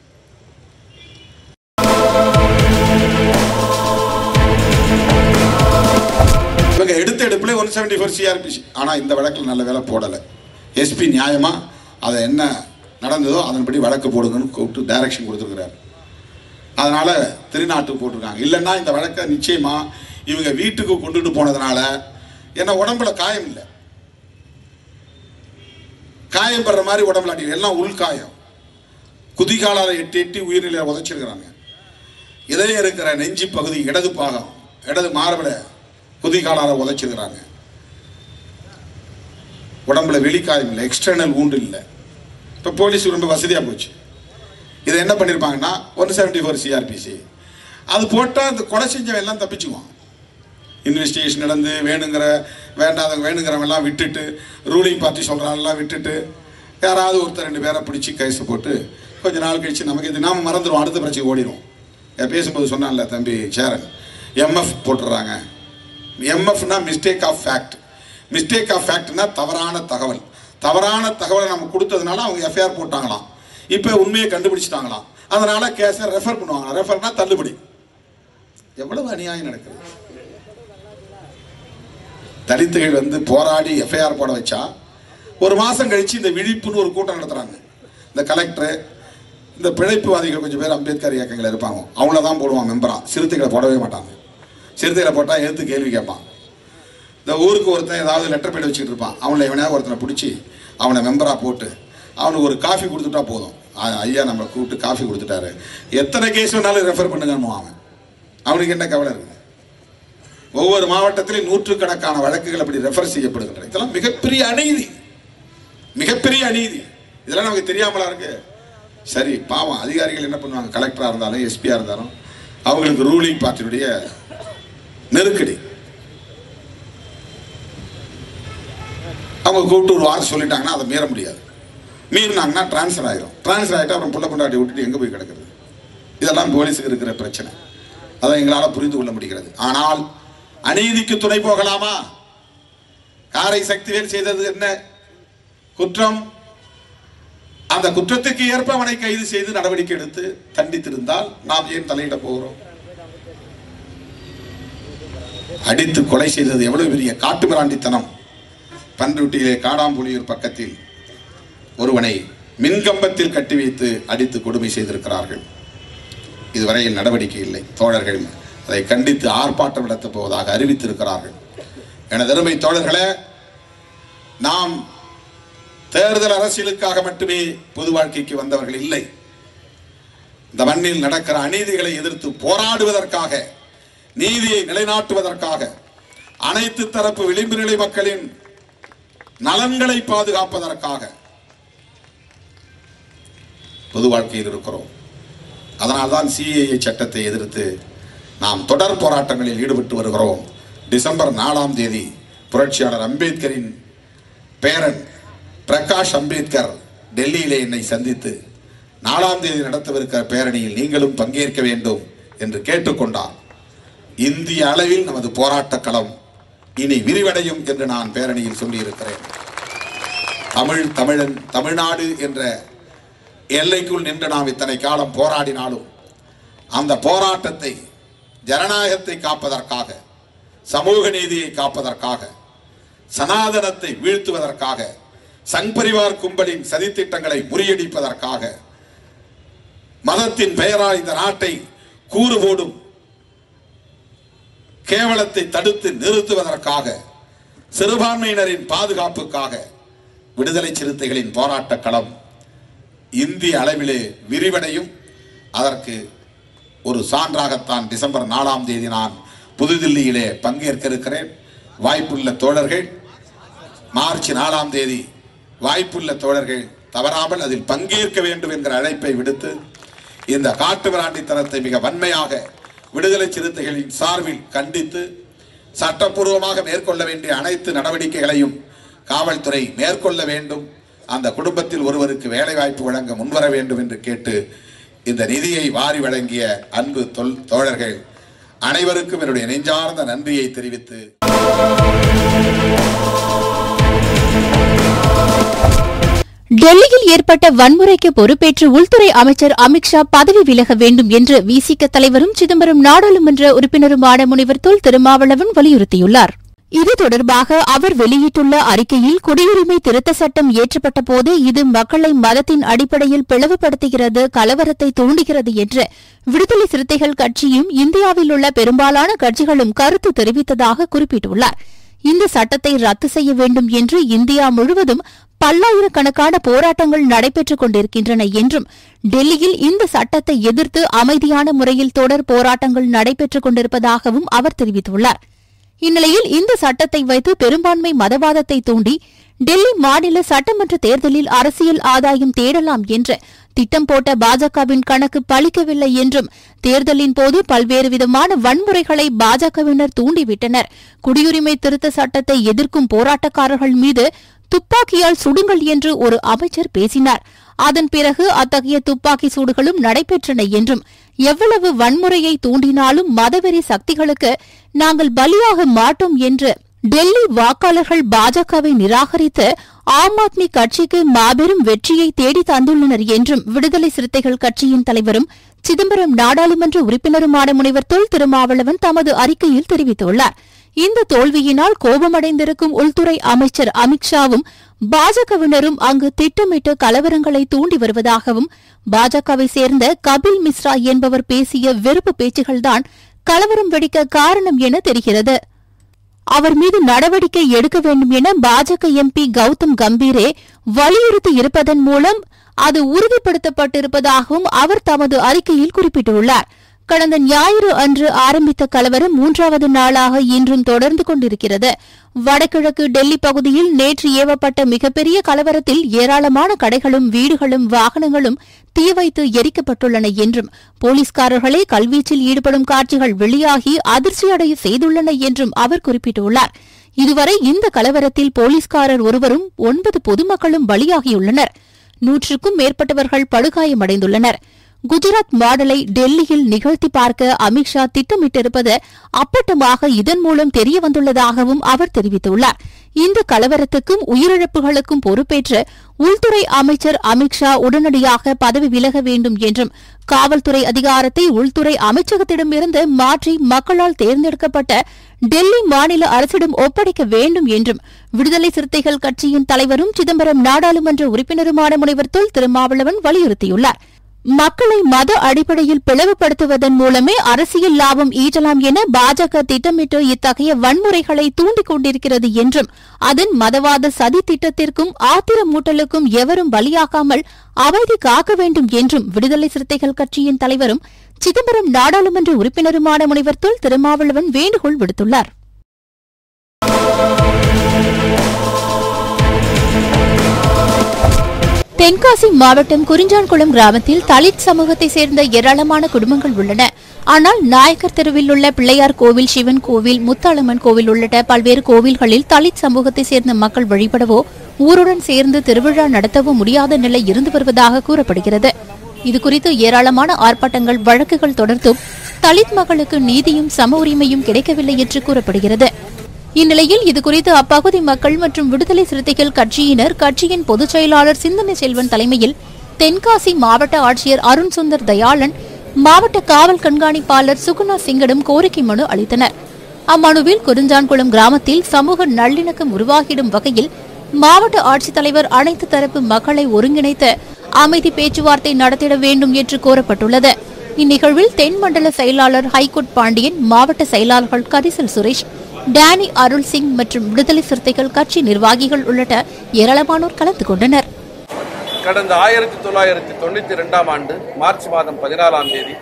இவங்க எடுத்த எடுப்புல ஒன் செவன்டி ஃபோர் சிஆர்பிசி ஆனால் இந்த வழக்கில் நல்ல வேலை போடலை எஸ்பி நியாயமா அதை என்ன நடந்ததோ அதன்படி வழக்கு போடுங்கன்னு கூப்பிட்டு டைரக்ஷன் கொடுத்துருக்கிறாரு அதனால திருநாட்டுக்கு போட்டிருக்காங்க இல்லைன்னா இந்த வழக்கை நிச்சயமா இவங்க வீட்டுக்கு கொண்டுட்டு போனதுனால என்ன உடம்புல காயம் இல்லை காயம் படுற மாதிரி உடம்புல அடி எல்லாம் உள்காயம் குதிகாலால எட்டி எட்டி உயிர்நிலையை உதைச்சிருக்கிறாங்க இதயம் இருக்கிற நெஞ்சு பகுதி இடது பாகம் இடது மார்பல குதிகாலால உதைச்சிருக்கிறாங்க உடம்புல வெளிக்காயம் இல்லை எக்ஸ்டர்னல் wound இல்லை இப்போ போலீஸ் ரொம்ப வசதியாக போச்சு இதை என்ன பண்ணியிருப்பாங்கன்னா ஒன் செவன்டி ஃபோர் சிஆர்பிசி அது போட்டால் அந்த கொலை செஞ்சவன் எல்லாம் தப்பிச்சுக்குவான் இன்வெஸ்டிகேஷன் நடந்து வேணுங்கிற வேண்டாதவங்க வேணுங்கிறவங்க எல்லாம் விட்டுட்டு ரூலிங் பார்ட்டி சொல்கிறாங்கலாம் விட்டுட்டு யாராவது ஒருத்தர் ரெண்டு பேரை பிடிச்சி கைஸை போட்டு கொஞ்ச நாள் கழிச்சு நமக்கு இது நாம மறந்துடுவோம் அடுத்த பிரச்சனை ஓடிடும் நான் பேசும்போது சொன்னான்ல தம்பி சேரன் எம்எஃப் போட்டுடுறாங்க எம்எஃப்னா mistake of fact mistake of ஃபேக்ட்னா தவறான தகவல் தவறான தகவலை நம்ம கொடுத்ததுனால அவங்க எஃப்ஐஆர் போட்டாங்களாம் இப்போ உண்மையை கண்டுபிடிச்சிட்டாங்களாம் அதனால கேஸை ரெஃபர் பண்ணுவாங்க ரெஃபர்னா தள்ளுபடி எவ்வளவு அநியாயம் நடக்குது தலித்துகள் வந்து போராடி எஃப்ஐஆர் போட வச்சா ஒரு மாசம் கழிச்சு இந்த விழிப்புன்னு ஒரு கூட்டம் நடத்துறாங்க இந்த கலெக்டர் இந்த பிழைப்புவாதிகள் கொஞ்சம் பேர் அம்பேத்கர் இயக்கங்கள் இருப்பாங்க அவங்கள தான் போடுவான் மெம்பரா சிறுத்தைகளை போடவே மாட்டாங்க சிறுத்தைகளை போட்டால் எடுத்து கேள்வி கேட்பான் இந்த ஊருக்கு ஒருத்தன் ஏதாவது லெட்டர் பேட் வச்சுக்கிட்டு இருப்பான் அவனை எவனையாவது ஒருத்தனை பிடிச்சி அவனை மெம்பராக போட்டு அவனுக்கு ஒரு காஃபி கொடுத்துட்டா போதும் ஆ- ஐயா நம்மளை கூப்பிட்டு காஃபி கொடுத்துட்டாரு எத்தனை கேஸ் வேணாலும் ரெஃபர் பண்ணுங்கன்னு அவன் அவனுக்கு என்ன கவலை இருக்குது ஒவ்வொரு மாவட்டத்திலும் நூற்றுக்கணக்கான வழக்குகள் அப்படி ரெஃபர் செய்யப்படுகின்றன இதெல்லாம் மிகப்பெரிய அநீதி மிகப்பெரிய அநீதி இதெல்லாம் நமக்கு தெரியாமலா இருக்கு சரி பாவம் அதிகாரிகள் என்ன பண்ணுவாங்க கலெக்டரா இருந்தாலும் எஸ்பியா இருந்தாலும் அவங்களுக்கு ரூலிங் பார்ட்டியுடைய நெருக்கடி அவங்க கூப்பிட்டு ஒரு வாரம் சொல்லிட்டாங்கன்னா அதை மீற முடியாது மீறினாங்கன்னா டிரான்ஸ்ஃபர் ஆயிரும் டிரான்ஸ்ஃபர் ஆகிட்டு அப்புறம் புள்ள கொண்டாடி விட்டுட்டு எங்கே போய் கிடக்குறது இதெல்லாம் போலீஸுக்கு இருக்கிற பிரச்சனை அதை எங்களால் புரிந்து கொள்ள முடிகிறது ஆனால் அநீதிக்கு துணை போகலாமா காரை சக்திவேல் செய்தது என்ன குற்றம் அந்த குற்றத்துக்கு ஏற்ப அவனை கைது செய்து நடவடிக்கை எடுத்து தண்டித்திருந்தால் நாம் ஏன் தலையிட போகிறோம் அடித்து கொலை செய்தது எவ்வளவு பெரிய காட்டுமிராண்டித்தனம் பன்ருட்டியிலே காடாம்புலியூர் பக்கத்தில் ஒருவனை மின்கம்பத்தில் கட்டி வைத்து அடித்து கொடுமை செய்திருக்கிறார்கள் இதுவரையில் நடவடிக்கை இல்லை தோழர்கள் அதை கண்டித்து ஆர்ப்பாட்டம் நடத்தப் போவதாக அறிவித்திருக்கிறார்கள் எனது அருமை தோழர்களே நாம் தேர்தல் அரசியலுக்காக மட்டுமே பொது வாழ்க்கைக்கு வந்தவர்கள் இல்லை இந்த மண்ணில் நடக்கிற அநீதிகளை எதிர்த்து போராடுவதற்காக நீதியை நிலைநாட்டுவதற்காக அனைத்து தரப்பு விளிம்பு நிலை மக்களின் நலன்களை பாதுகாப்பதற்காக பொது வாழ்க்கையில் இருக்கிறோம் அதனால்தான் சிஏஏ சட்டத்தை எதிர்த்து நாம் தொடர் போராட்டங்களில் ஈடுபட்டு வருகிறோம் டிசம்பர் நாலாம் தேதி புரட்சியாளர் அம்பேத்கரின் பேரன் பிரகாஷ் அம்பேத்கர் டெல்லியிலே என்னை சந்தித்து நாலாம் தேதி நடத்தவிருக்கிற பேரணியில் நீங்களும் பங்கேற்க வேண்டும் என்று கேட்டுக்கொண்டார் இந்திய அளவில் நமது போராட்டக் களம் இனி விரிவடையும் என்று நான் பேரணியில் சொல்லியிருக்கிறேன் தமிழ் தமிழன் தமிழ்நாடு என்ற எல்லைக்குள் நின்று நாம் இத்தனை காலம் போராடினாலும் அந்த போராட்டத்தை ஜனநாயகத்தை காப்பதற்காக சமூக நீதியை காப்பதற்காக சனாதனத்தை வீழ்த்துவதற்காக சங் பரிவார் கும்பலின் சதித்திட்டங்களை முறியடிப்பதற்காக மதத்தின் பெயரால் இந்த நாட்டை கூறு போடும் கேவலத்தை தடுத்து நிறுத்துவதற்காக சிறுபான்மையினரின் பாதுகாப்புக்காக விடுதலை சிறுத்தைகளின் போராட்டக் களம் இந்திய அளவிலே விரிவடையும் அதற்கு ஒரு சான்றாகத்தான் டிசம்பர் நாலாம் தேதி நான் புதுதில்லியிலே பங்கேற்க இருக்கிறேன் வாய்ப்புள்ள தோழர்கள் மார்ச் நாலாம் தேதி வாய்ப்புள்ள தோழர்கள் தவறாமல் அதில் பங்கேற்க வேண்டும் என்கிற அழைப்பை விடுத்து இந்த காட்டு மிராண்டித்தனத்தை மிக வன்மையாக விடுதலை சிறுத்தைகளின் சார்பில் கண்டித்து சட்டப்பூர்வமாக மேற்கொள்ள வேண்டிய அனைத்து நடவடிக்கைகளையும் காவல்துறை மேற்கொள்ள வேண்டும் அந்த குடும்பத்தில் ஒருவருக்கு வேலை வாய்ப்பு வழங்க முன்வர வேண்டும் என்று கேட்டு இந்த நிதியை வாரி வழங்கிய அன்பு தொல் தோழர்கள் அனைவருக்கும் என்னுடைய நெஞ்சார்ந்த நன்றியை தெரிவித்து டெல்லியில் ஏற்பட்ட வன்முறைக்கு பொறுப்பேற்று உள்துறை அமைச்சர் அமித்ஷா பதவி விலக வேண்டும் என்று விசிக தலைவரும் சிதம்பரம் நாடாளுமன்ற உறுப்பினருமான முனைவர் தொல் திருமாவளவன் வலியுறுத்தியுள்ளார் இது தொடர்பாக அவர் வெளியிட்டுள்ள அறிக்கையில் குடியுரிமை திருத்த சட்டம் இயற்றப்பட்ட போது இது மக்களை மதத்தின் அடிப்படையில் பிளவுபடுத்துகிறது கலவரத்தை தூண்டுகிறது என்று விடுதலை சிறுத்தைகள் கட்சியும் இந்தியாவில் உள்ள பெரும்பாலான கட்சிகளும் கருத்து தெரிவித்ததாக குறிப்பிட்டுள்ளார் இந்த சட்டத்தை ரத்து செய்ய வேண்டும் என்று இந்தியா முழுவதும் பல்லாயிரக்கணக்கான போராட்டங்கள் நடைபெற்றுக் கொண்டிருக்கின்றன என்றும் டெல்லியில் இந்த சட்டத்தை எதிர்த்து அமைதியான முறையில் தொடர் போராட்டங்கள் நடைபெற்றுக் கொண்டிருப்பதாகவும் அவர் தெரிவித்துள்ளார் இந்நிலையில் இந்த சட்டத்தை வைத்து பெரும்பான்மை மதவாதத்தை தூண்டி டெல்லி மாநில சட்டமன்ற தேர்தலில் அரசியல் ஆதாயம் தேடலாம் என்று திட்டம் போட்ட பாஜகவின் கணக்கு பலிக்கவில்லை என்றும் தேர்தலின் போது பல்வேறு விதமான வன்முறைகளை பாஜகவினர் தூண்டிவிட்டனர் குடியுரிமை திருத்த சட்டத்தை எதிர்க்கும் போராட்டக்காரர்கள் மீது துப்பாக்கியால் சுடுங்கள் என்று ஒரு அமைச்சர் பேசினார் அதன் பிறகு அத்தகைய துப்பாக்கி சூடுகளும் நடைபெற்றன என்றும் எவ்வளவு வன்முறையை தூண்டினாலும் மதவெறி சக்திகளுக்கு நாங்கள் பலியாக மாட்டோம் என்று டெல்லி வாக்காளர்கள் பாஜகவை நிராகரித்து ஆம் ஆத்மி கட்சிக்கு மாபெரும் வெற்றியை தேடி தந்துள்ளனர் என்றும் விடுதலை சிறுத்தைகள் கட்சியின் தலைவரும் சிதம்பரம் நாடாளுமன்ற உறுப்பினருமான முனைவர் தொல் திருமாவளவன் தமது அறிக்கையில் தெரிவித்துள்ளார் இந்த தோல்வியினால் கோபமடைந்திருக்கும் உள்துறை அமைச்சர் அமித்ஷாவும் பாஜகவினரும் அங்கு திட்டமிட்டு கலவரங்களை தூண்டி வருவதாகவும் பாஜகவை சேர்ந்த கபில் மிஸ்ரா என்பவர் பேசிய வெறுப்பு பேச்சுகள்தான் கலவரம் வெடிக்க காரணம் என தெரிகிறது அவர் மீது நடவடிக்கை எடுக்க வேண்டும் என பாஜக எம்பி கௌதம் கம்பீரே வலியுறுத்தி இருப்பதன் மூலம் அது உறுதிப்படுத்தப்பட்டிருப்பதாகவும் அவர் தமது அறிக்கையில் குறிப்பிட்டுள்ளார் கடந்த ஞாயிறு அன்று ஆரம்பித்த கலவரம் மூன்றாவது நாளாக இன்றும் தொடர்ந்து கொண்டிருக்கிறது வடகிழக்கு டெல்லி பகுதியில் நேற்று ஏவப்பட்ட மிகப்பெரிய கலவரத்தில் ஏராளமான கடைகளும் வீடுகளும் வாகனங்களும் தீ வைத்து எரிக்கப்பட்டுள்ளன என்றும் போலீஸ்காரர்களே கல்வீச்சில் ஈடுபடும் காட்சிகள் வெளியாகி அதிர்ச்சியடைய செய்துள்ளன என்றும் அவர் குறிப்பிட்டுள்ளார் இதுவரை இந்த கலவரத்தில் போலீஸ்காரர் ஒருவரும் ஒன்பது பொதுமக்களும் பலியாகியுள்ளனர் நூற்றுக்கும் மேற்பட்டவர்கள் படுகாயமடைந்துள்ளனர் குஜராத் மாடலை டெல்லியில் நிகழ்த்தி பார்க்க அமித்ஷா திட்டமிட்டிருப்பது அப்பட்டமாக இதன் மூலம் தெரிய வந்துள்ளதாகவும் அவர் தெரிவித்துள்ளார் இந்த கலவரத்துக்கும் உயிரிழப்புகளுக்கும் பொறுப்பேற்று உள்துறை அமைச்சர் அமித்ஷா உடனடியாக பதவி விலக வேண்டும் என்றும் காவல்துறை அதிகாரத்தை உள்துறை அமைச்சகத்திடமிருந்து மாற்றி மக்களால் தேர்ந்தெடுக்கப்பட்ட டெல்லி மாநில அரசிடம் ஒப்படைக்க வேண்டும் என்றும் விடுதலை சிறுத்தைகள் கட்சியின் தலைவரும் சிதம்பரம் நாடாளுமன்ற உறுப்பினருமான முனைவர் தொல் திருமாவளவன் வலியுறுத்தியுள்ளார் மக்களை மத அடிப்படையில் பிளவுபடுத்துவதன் மூலமே அரசியல் லாபம் ஈட்டலாம் என பாஜக திட்டமிட்டு இத்தகைய வன்முறைகளை தூண்டிக் கொண்டிருக்கிறது என்றும் அதன் மதவாத சதி திட்டத்திற்கும் ஆத்திரமூட்டலுக்கும் எவரும் பலியாகாமல் அமைதி காக்க வேண்டும் என்றும் விடுதலை சிறுத்தைகள் கட்சியின் தலைவரும் சிதம்பரம் நாடாளுமன்ற உறுப்பினருமான முனைவர் தொல் திருமாவளவன் வேண்டுகோள் விடுத்துள்ளார் தென்காசி தென்காசி மாவட்டம் குறிஞ்சான்குளம் கிராமத்தில் தலித் சமூகத்தை சேர்ந்த ஏராளமான குடும்பங்கள் உள்ளன ஆனால் நாயக்கர் தெருவில் உள்ள பிள்ளையார் கோவில் சிவன் கோவில் முத்தாளம்மன் கோவில் உள்ளிட்ட பல்வேறு கோவில்களில் தலித் சமூகத்தை சேர்ந்த மக்கள் வழிபடவோ ஊருடன் சேர்ந்து திருவிழா நடத்தவோ முடியாத நிலை இருந்து வருவதாக கூறப்படுகிறது இதுகுறித்து ஏராளமான ஆர்ப்பாட்டங்கள் வழக்குகள் தொடர்ந்தும் தலித் மக்களுக்கு நீதியும் சம உரிமையும் கிடைக்கவில்லை என்று கூறப்படுகிறது இந்நிலையில் இதுகுறித்து அப்பகுதி மக்கள் மற்றும் விடுதலை சிறுத்தைகள் கட்சியினர் கட்சியின் பொதுச் செயலாளர் சிந்தனை செல்வன் தலைமையில் தென்காசி மாவட்ட ஆட்சியர் அருண் சுந்தர் தயாளன் மாவட்ட காவல் கண்காணிப்பாளர் சுகுணா சிங்கிடம் கோரிக்கை மனு அளித்தனர் அம்மனுவில் குறிஞ்சான்குளம் கிராமத்தில் சமூக நல்லிணக்கம் உருவாகிடும் வகையில் மாவட்ட ஆட்சித்தலைவர் அனைத்து தரப்பு மக்களை ஒருங்கிணைத்து அமைதி பேச்சுவார்த்தை நடத்திட வேண்டும் என்று கோரப்பட்டுள்ளது இந்நிகழ்வில் தென்மண்டல செயலாளர் ஹைகோர்ட் பாண்டியன் மாவட்ட செயலாளர்கள் கரிசல் சுரேஷ் டேனி அருள் சிங் மற்றும் விடுதலை சிறுத்தைகள் கட்சி நிர்வாகிகள் உள்ளிட்ட ஏராளமானோர் கலந்து கொண்டனர் கடந்த ஆயிரத்தி தொள்ளாயிரத்தி தொண்ணூத்தி ரெண்டாம் ஆண்டு மார்ச் மாதம் பதினாலாம் தேதி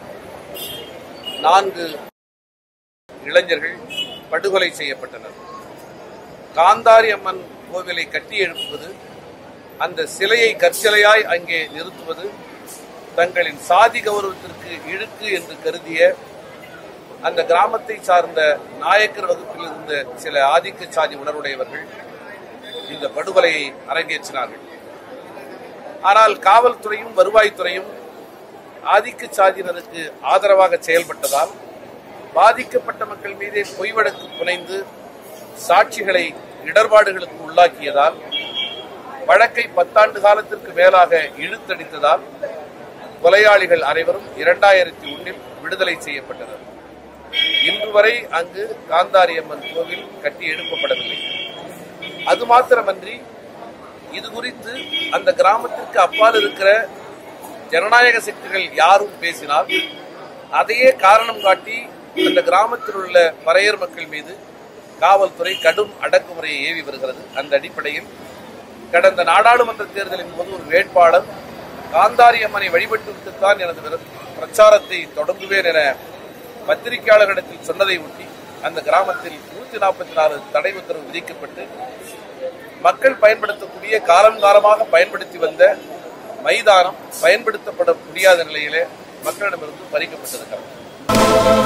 நான்கு இளைஞர்கள் படுகொலை செய்யப்பட்டனர் காந்தாரி அம்மன் கோவிலை கட்டி எழுப்புவது அந்த சிலையை கற்சிலையாய் அங்கே நிறுத்துவது தங்களின் சாதி கௌரவத்திற்கு இழுக்கு என்று கருதிய அந்த கிராமத்தை சார்ந்த நாயக்கர் வகுப்பில் இருந்த சில ஆதிக்க சாதி உணர்வுடையவர்கள் இந்த படுகொலையை அரங்கேற்றினார்கள் ஆனால் காவல்துறையும் வருவாய்த்துறையும் ஆதிக்க சாதியினருக்கு ஆதரவாக செயல்பட்டதால் பாதிக்கப்பட்ட மக்கள் மீதே பொய் வழக்கு புனைந்து சாட்சிகளை இடர்பாடுகளுக்கு உள்ளாக்கியதால் வழக்கை பத்தாண்டு காலத்திற்கு மேலாக இழுத்தடித்ததால் கொலையாளிகள் அனைவரும் இரண்டாயிரத்தி ஒன்றில் விடுதலை செய்யப்பட்டனர் இன்று வரை அங்கு காந்தாரியம்மன் கோவில் கட்டி எழுப்பப்படவில்லை அது மாத்திரமன்றி இது குறித்து அந்த கிராமத்திற்கு அப்பால் இருக்கிற ஜனநாயக சக்திகள் யாரும் பேசினால் அதையே காரணம் காட்டி அந்த கிராமத்தில் உள்ள பறையர் மக்கள் மீது காவல்துறை கடும் அடக்குமுறையை ஏவி வருகிறது அந்த அடிப்படையில் கடந்த நாடாளுமன்ற தேர்தலின் போது ஒரு வேட்பாளர் காந்தாரி அம்மனை வழிபட்டு விட்டுத்தான் எனது விர- பிரச்சாரத்தை தொடங்குவேன் என பத்திரிகையாளர்களிடத்தில் சொன்னதை ஒட்டி அந்த கிராமத்தில் நூத்தி நாற்பத்தி நாலு தடை உத்தரவு விதிக்கப்பட்டு மக்கள் பயன்படுத்தக்கூடிய காலம் காலமாக பயன்படுத்தி வந்த மைதானம் பயன்படுத்தப்பட முடியாத நிலையிலே மக்களிடமிருந்து பறிக்கப்பட்டிருக்கிறது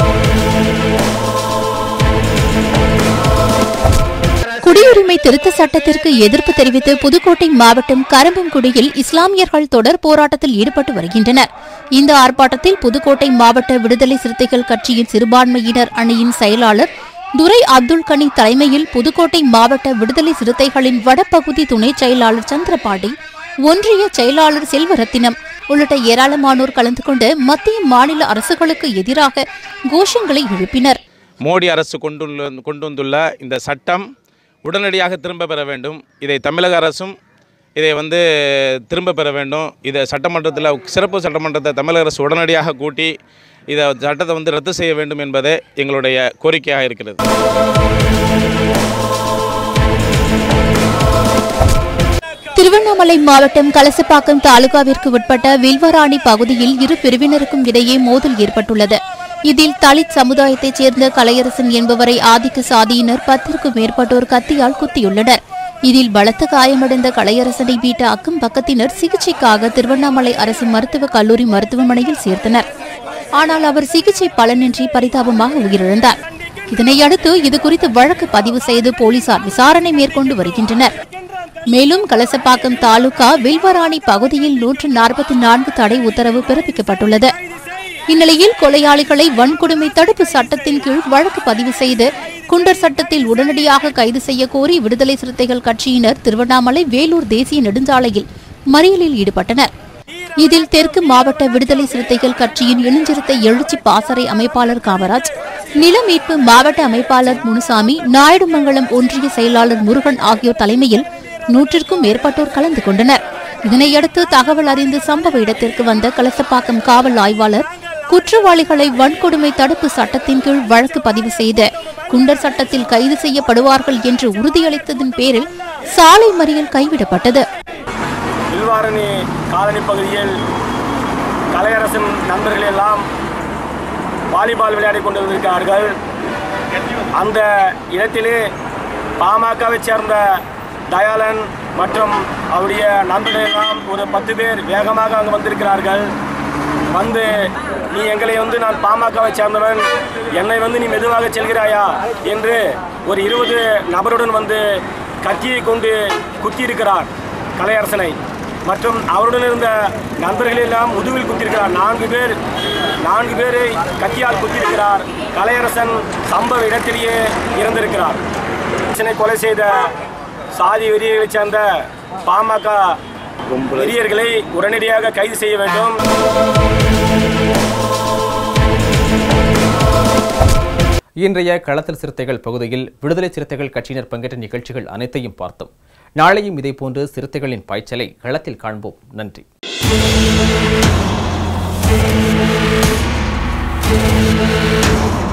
குடியுரிமை திருத்த சட்டத்திற்கு எதிர்ப்பு தெரிவித்து புதுக்கோட்டை மாவட்டம் கரம்பங்குடியில் இஸ்லாமியர்கள் தொடர் போராட்டத்தில் ஈடுபட்டு வருகின்றனர் இந்த ஆர்ப்பாட்டத்தில் புதுக்கோட்டை மாவட்ட விடுதலை சிறுத்தைகள் கட்சியின் சிறுபான்மையினர் அணியின் செயலாளர் துரை அப்துல் கனி தலைமையில் புதுக்கோட்டை மாவட்ட விடுதலை சிறுத்தைகளின் வடபகுதி துணை செயலாளர் சந்திரபாண்டி ஒன்றிய செயலாளர் செல்வரத்தினம் உள்ளிட்ட ஏராளமானோர் கலந்து கொண்டு மத்திய மாநில அரசுகளுக்கு எதிராக கோஷங்களை எழுப்பினர் மோடி அரசு கொண்டுள்ள கொண்டு வந்துள்ள இந்த சட்டம் உடனடியாக திரும்ப பெற வேண்டும் இதை தமிழக அரசும் இதை வந்து திரும்ப பெற வேண்டும் இதை சட்டமன்றத்தில் சிறப்பு சட்டமன்றத்தை தமிழக அரசு உடனடியாக கூட்டி இதை சட்டத்தை வந்து ரத்து செய்ய வேண்டும் என்பதே எங்களுடைய கோரிக்கையாக இருக்கிறது திருவண்ணாமலை மாவட்டம் கலசப்பாக்கம் தாலுகாவிற்கு உட்பட்ட வில்வராணி பகுதியில் இரு பிரிவினருக்கும் இடையே மோதல் ஏற்பட்டுள்ளது இதில் தலித் சமுதாயத்தைச் சேர்ந்த கலையரசன் என்பவரை ஆதிக்க சாதியினர் பத்திற்கும் மேற்பட்டோர் கத்தியால் குத்தியுள்ளனர் இதில் பலத்த காயமடைந்த கலையரசனை மீட்ட அக்கம் பக்கத்தினர் சிகிச்சைக்காக திருவண்ணாமலை அரசு மருத்துவக் கல்லூரி மருத்துவமனையில் சேர்த்தனர் ஆனால் அவர் சிகிச்சை பலனின்றி பரிதாபமாக உயிரிழந்தார் இதனையடுத்து இதுகுறித்து வழக்கு பதிவு செய்து போலீசார் விசாரணை மேற்கொண்டு வருகின்றனர் மேலும் கலசப்பாக்கம் தாலுகா வில்வராணி பகுதியில் நூற்று நாற்பத்தி நான்கு தடை உத்தரவு பிறப்பிக்கப்பட்டுள்ளது இந்நிலையில் கொலையாளிகளை வன்கொடுமை தடுப்பு சட்டத்தின் கீழ் வழக்கு பதிவு செய்து குண்டர் சட்டத்தில் உடனடியாக கைது செய்ய கோரி விடுதலை சிறுத்தைகள் கட்சியினர் திருவண்ணாமலை வேலூர் தேசிய நெடுஞ்சாலையில் மறியலில் ஈடுபட்டனர் இதில் தெற்கு மாவட்ட விடுதலை சிறுத்தைகள் கட்சியின் இளஞ்சிறுத்தை எழுச்சி பாசறை அமைப்பாளர் காமராஜ் நில மீட்பு மாவட்ட அமைப்பாளர் முனுசாமி நாயுடுமங்கலம் ஒன்றிய செயலாளர் முருகன் ஆகியோர் தலைமையில் நூற்றிற்கும் மேற்பட்டோர் கலந்து கொண்டனர் இதனையடுத்து தகவல் அறிந்து சம்பவ இடத்திற்கு வந்த கலசப்பாக்கம் காவல் ஆய்வாளர் குற்றவாளிகளை வன்கொடுமை தடுப்பு சட்டத்தின் கீழ் வழக்கு பதிவு செய்த குண்டர் சட்டத்தில் கைது செய்யப்படுவார்கள் என்று உறுதியளித்ததன் பேரில் சாலை மறியல் கைவிடப்பட்டது வில்வாரணி காலனி பகுதியில் கலையரசன் நண்பர்கள் எல்லாம் வாலிபால் விளையாடி கொண்டிருக்கிறார்கள் அந்த இடத்திலே பாமகவை சேர்ந்த தயாளன் மற்றும் அவருடைய நண்பர்கள் எல்லாம் ஒரு பத்து பேர் வேகமாக அங்கு வந்திருக்கிறார்கள் வந்து நீ எங்களை வந்து நான் பாமகவை சேர்ந்தவன் என்னை வந்து நீ மெதுவாக செல்கிறாயா என்று ஒரு இருபது நபருடன் வந்து கத்தியை கொண்டு குத்தியிருக்கிறார் கலையரசனை மற்றும் அவருடன் இருந்த நண்பர்கள் எல்லாம் முதுகில் குத்திருக்கிறார் நான்கு பேர் நான்கு பேரை கத்தியால் குத்தியிருக்கிறார் கலையரசன் சம்பவ இடத்திலேயே இறந்திருக்கிறார் அரசனை கொலை செய்த சாதி வெறியர்களைச் சேர்ந்த பாமக வெறியர்களை உடனடியாக கைது செய்ய வேண்டும் இன்றைய களத்தில் சிறுத்தைகள் பகுதியில் விடுதலை சிறுத்தைகள் கட்சியினர் பங்கேற்ற நிகழ்ச்சிகள் அனைத்தையும் பார்த்தோம் நாளையும் இதேபோன்று சிறுத்தைகளின் பாய்ச்சலை களத்தில் காண்போம் நன்றி Thank you.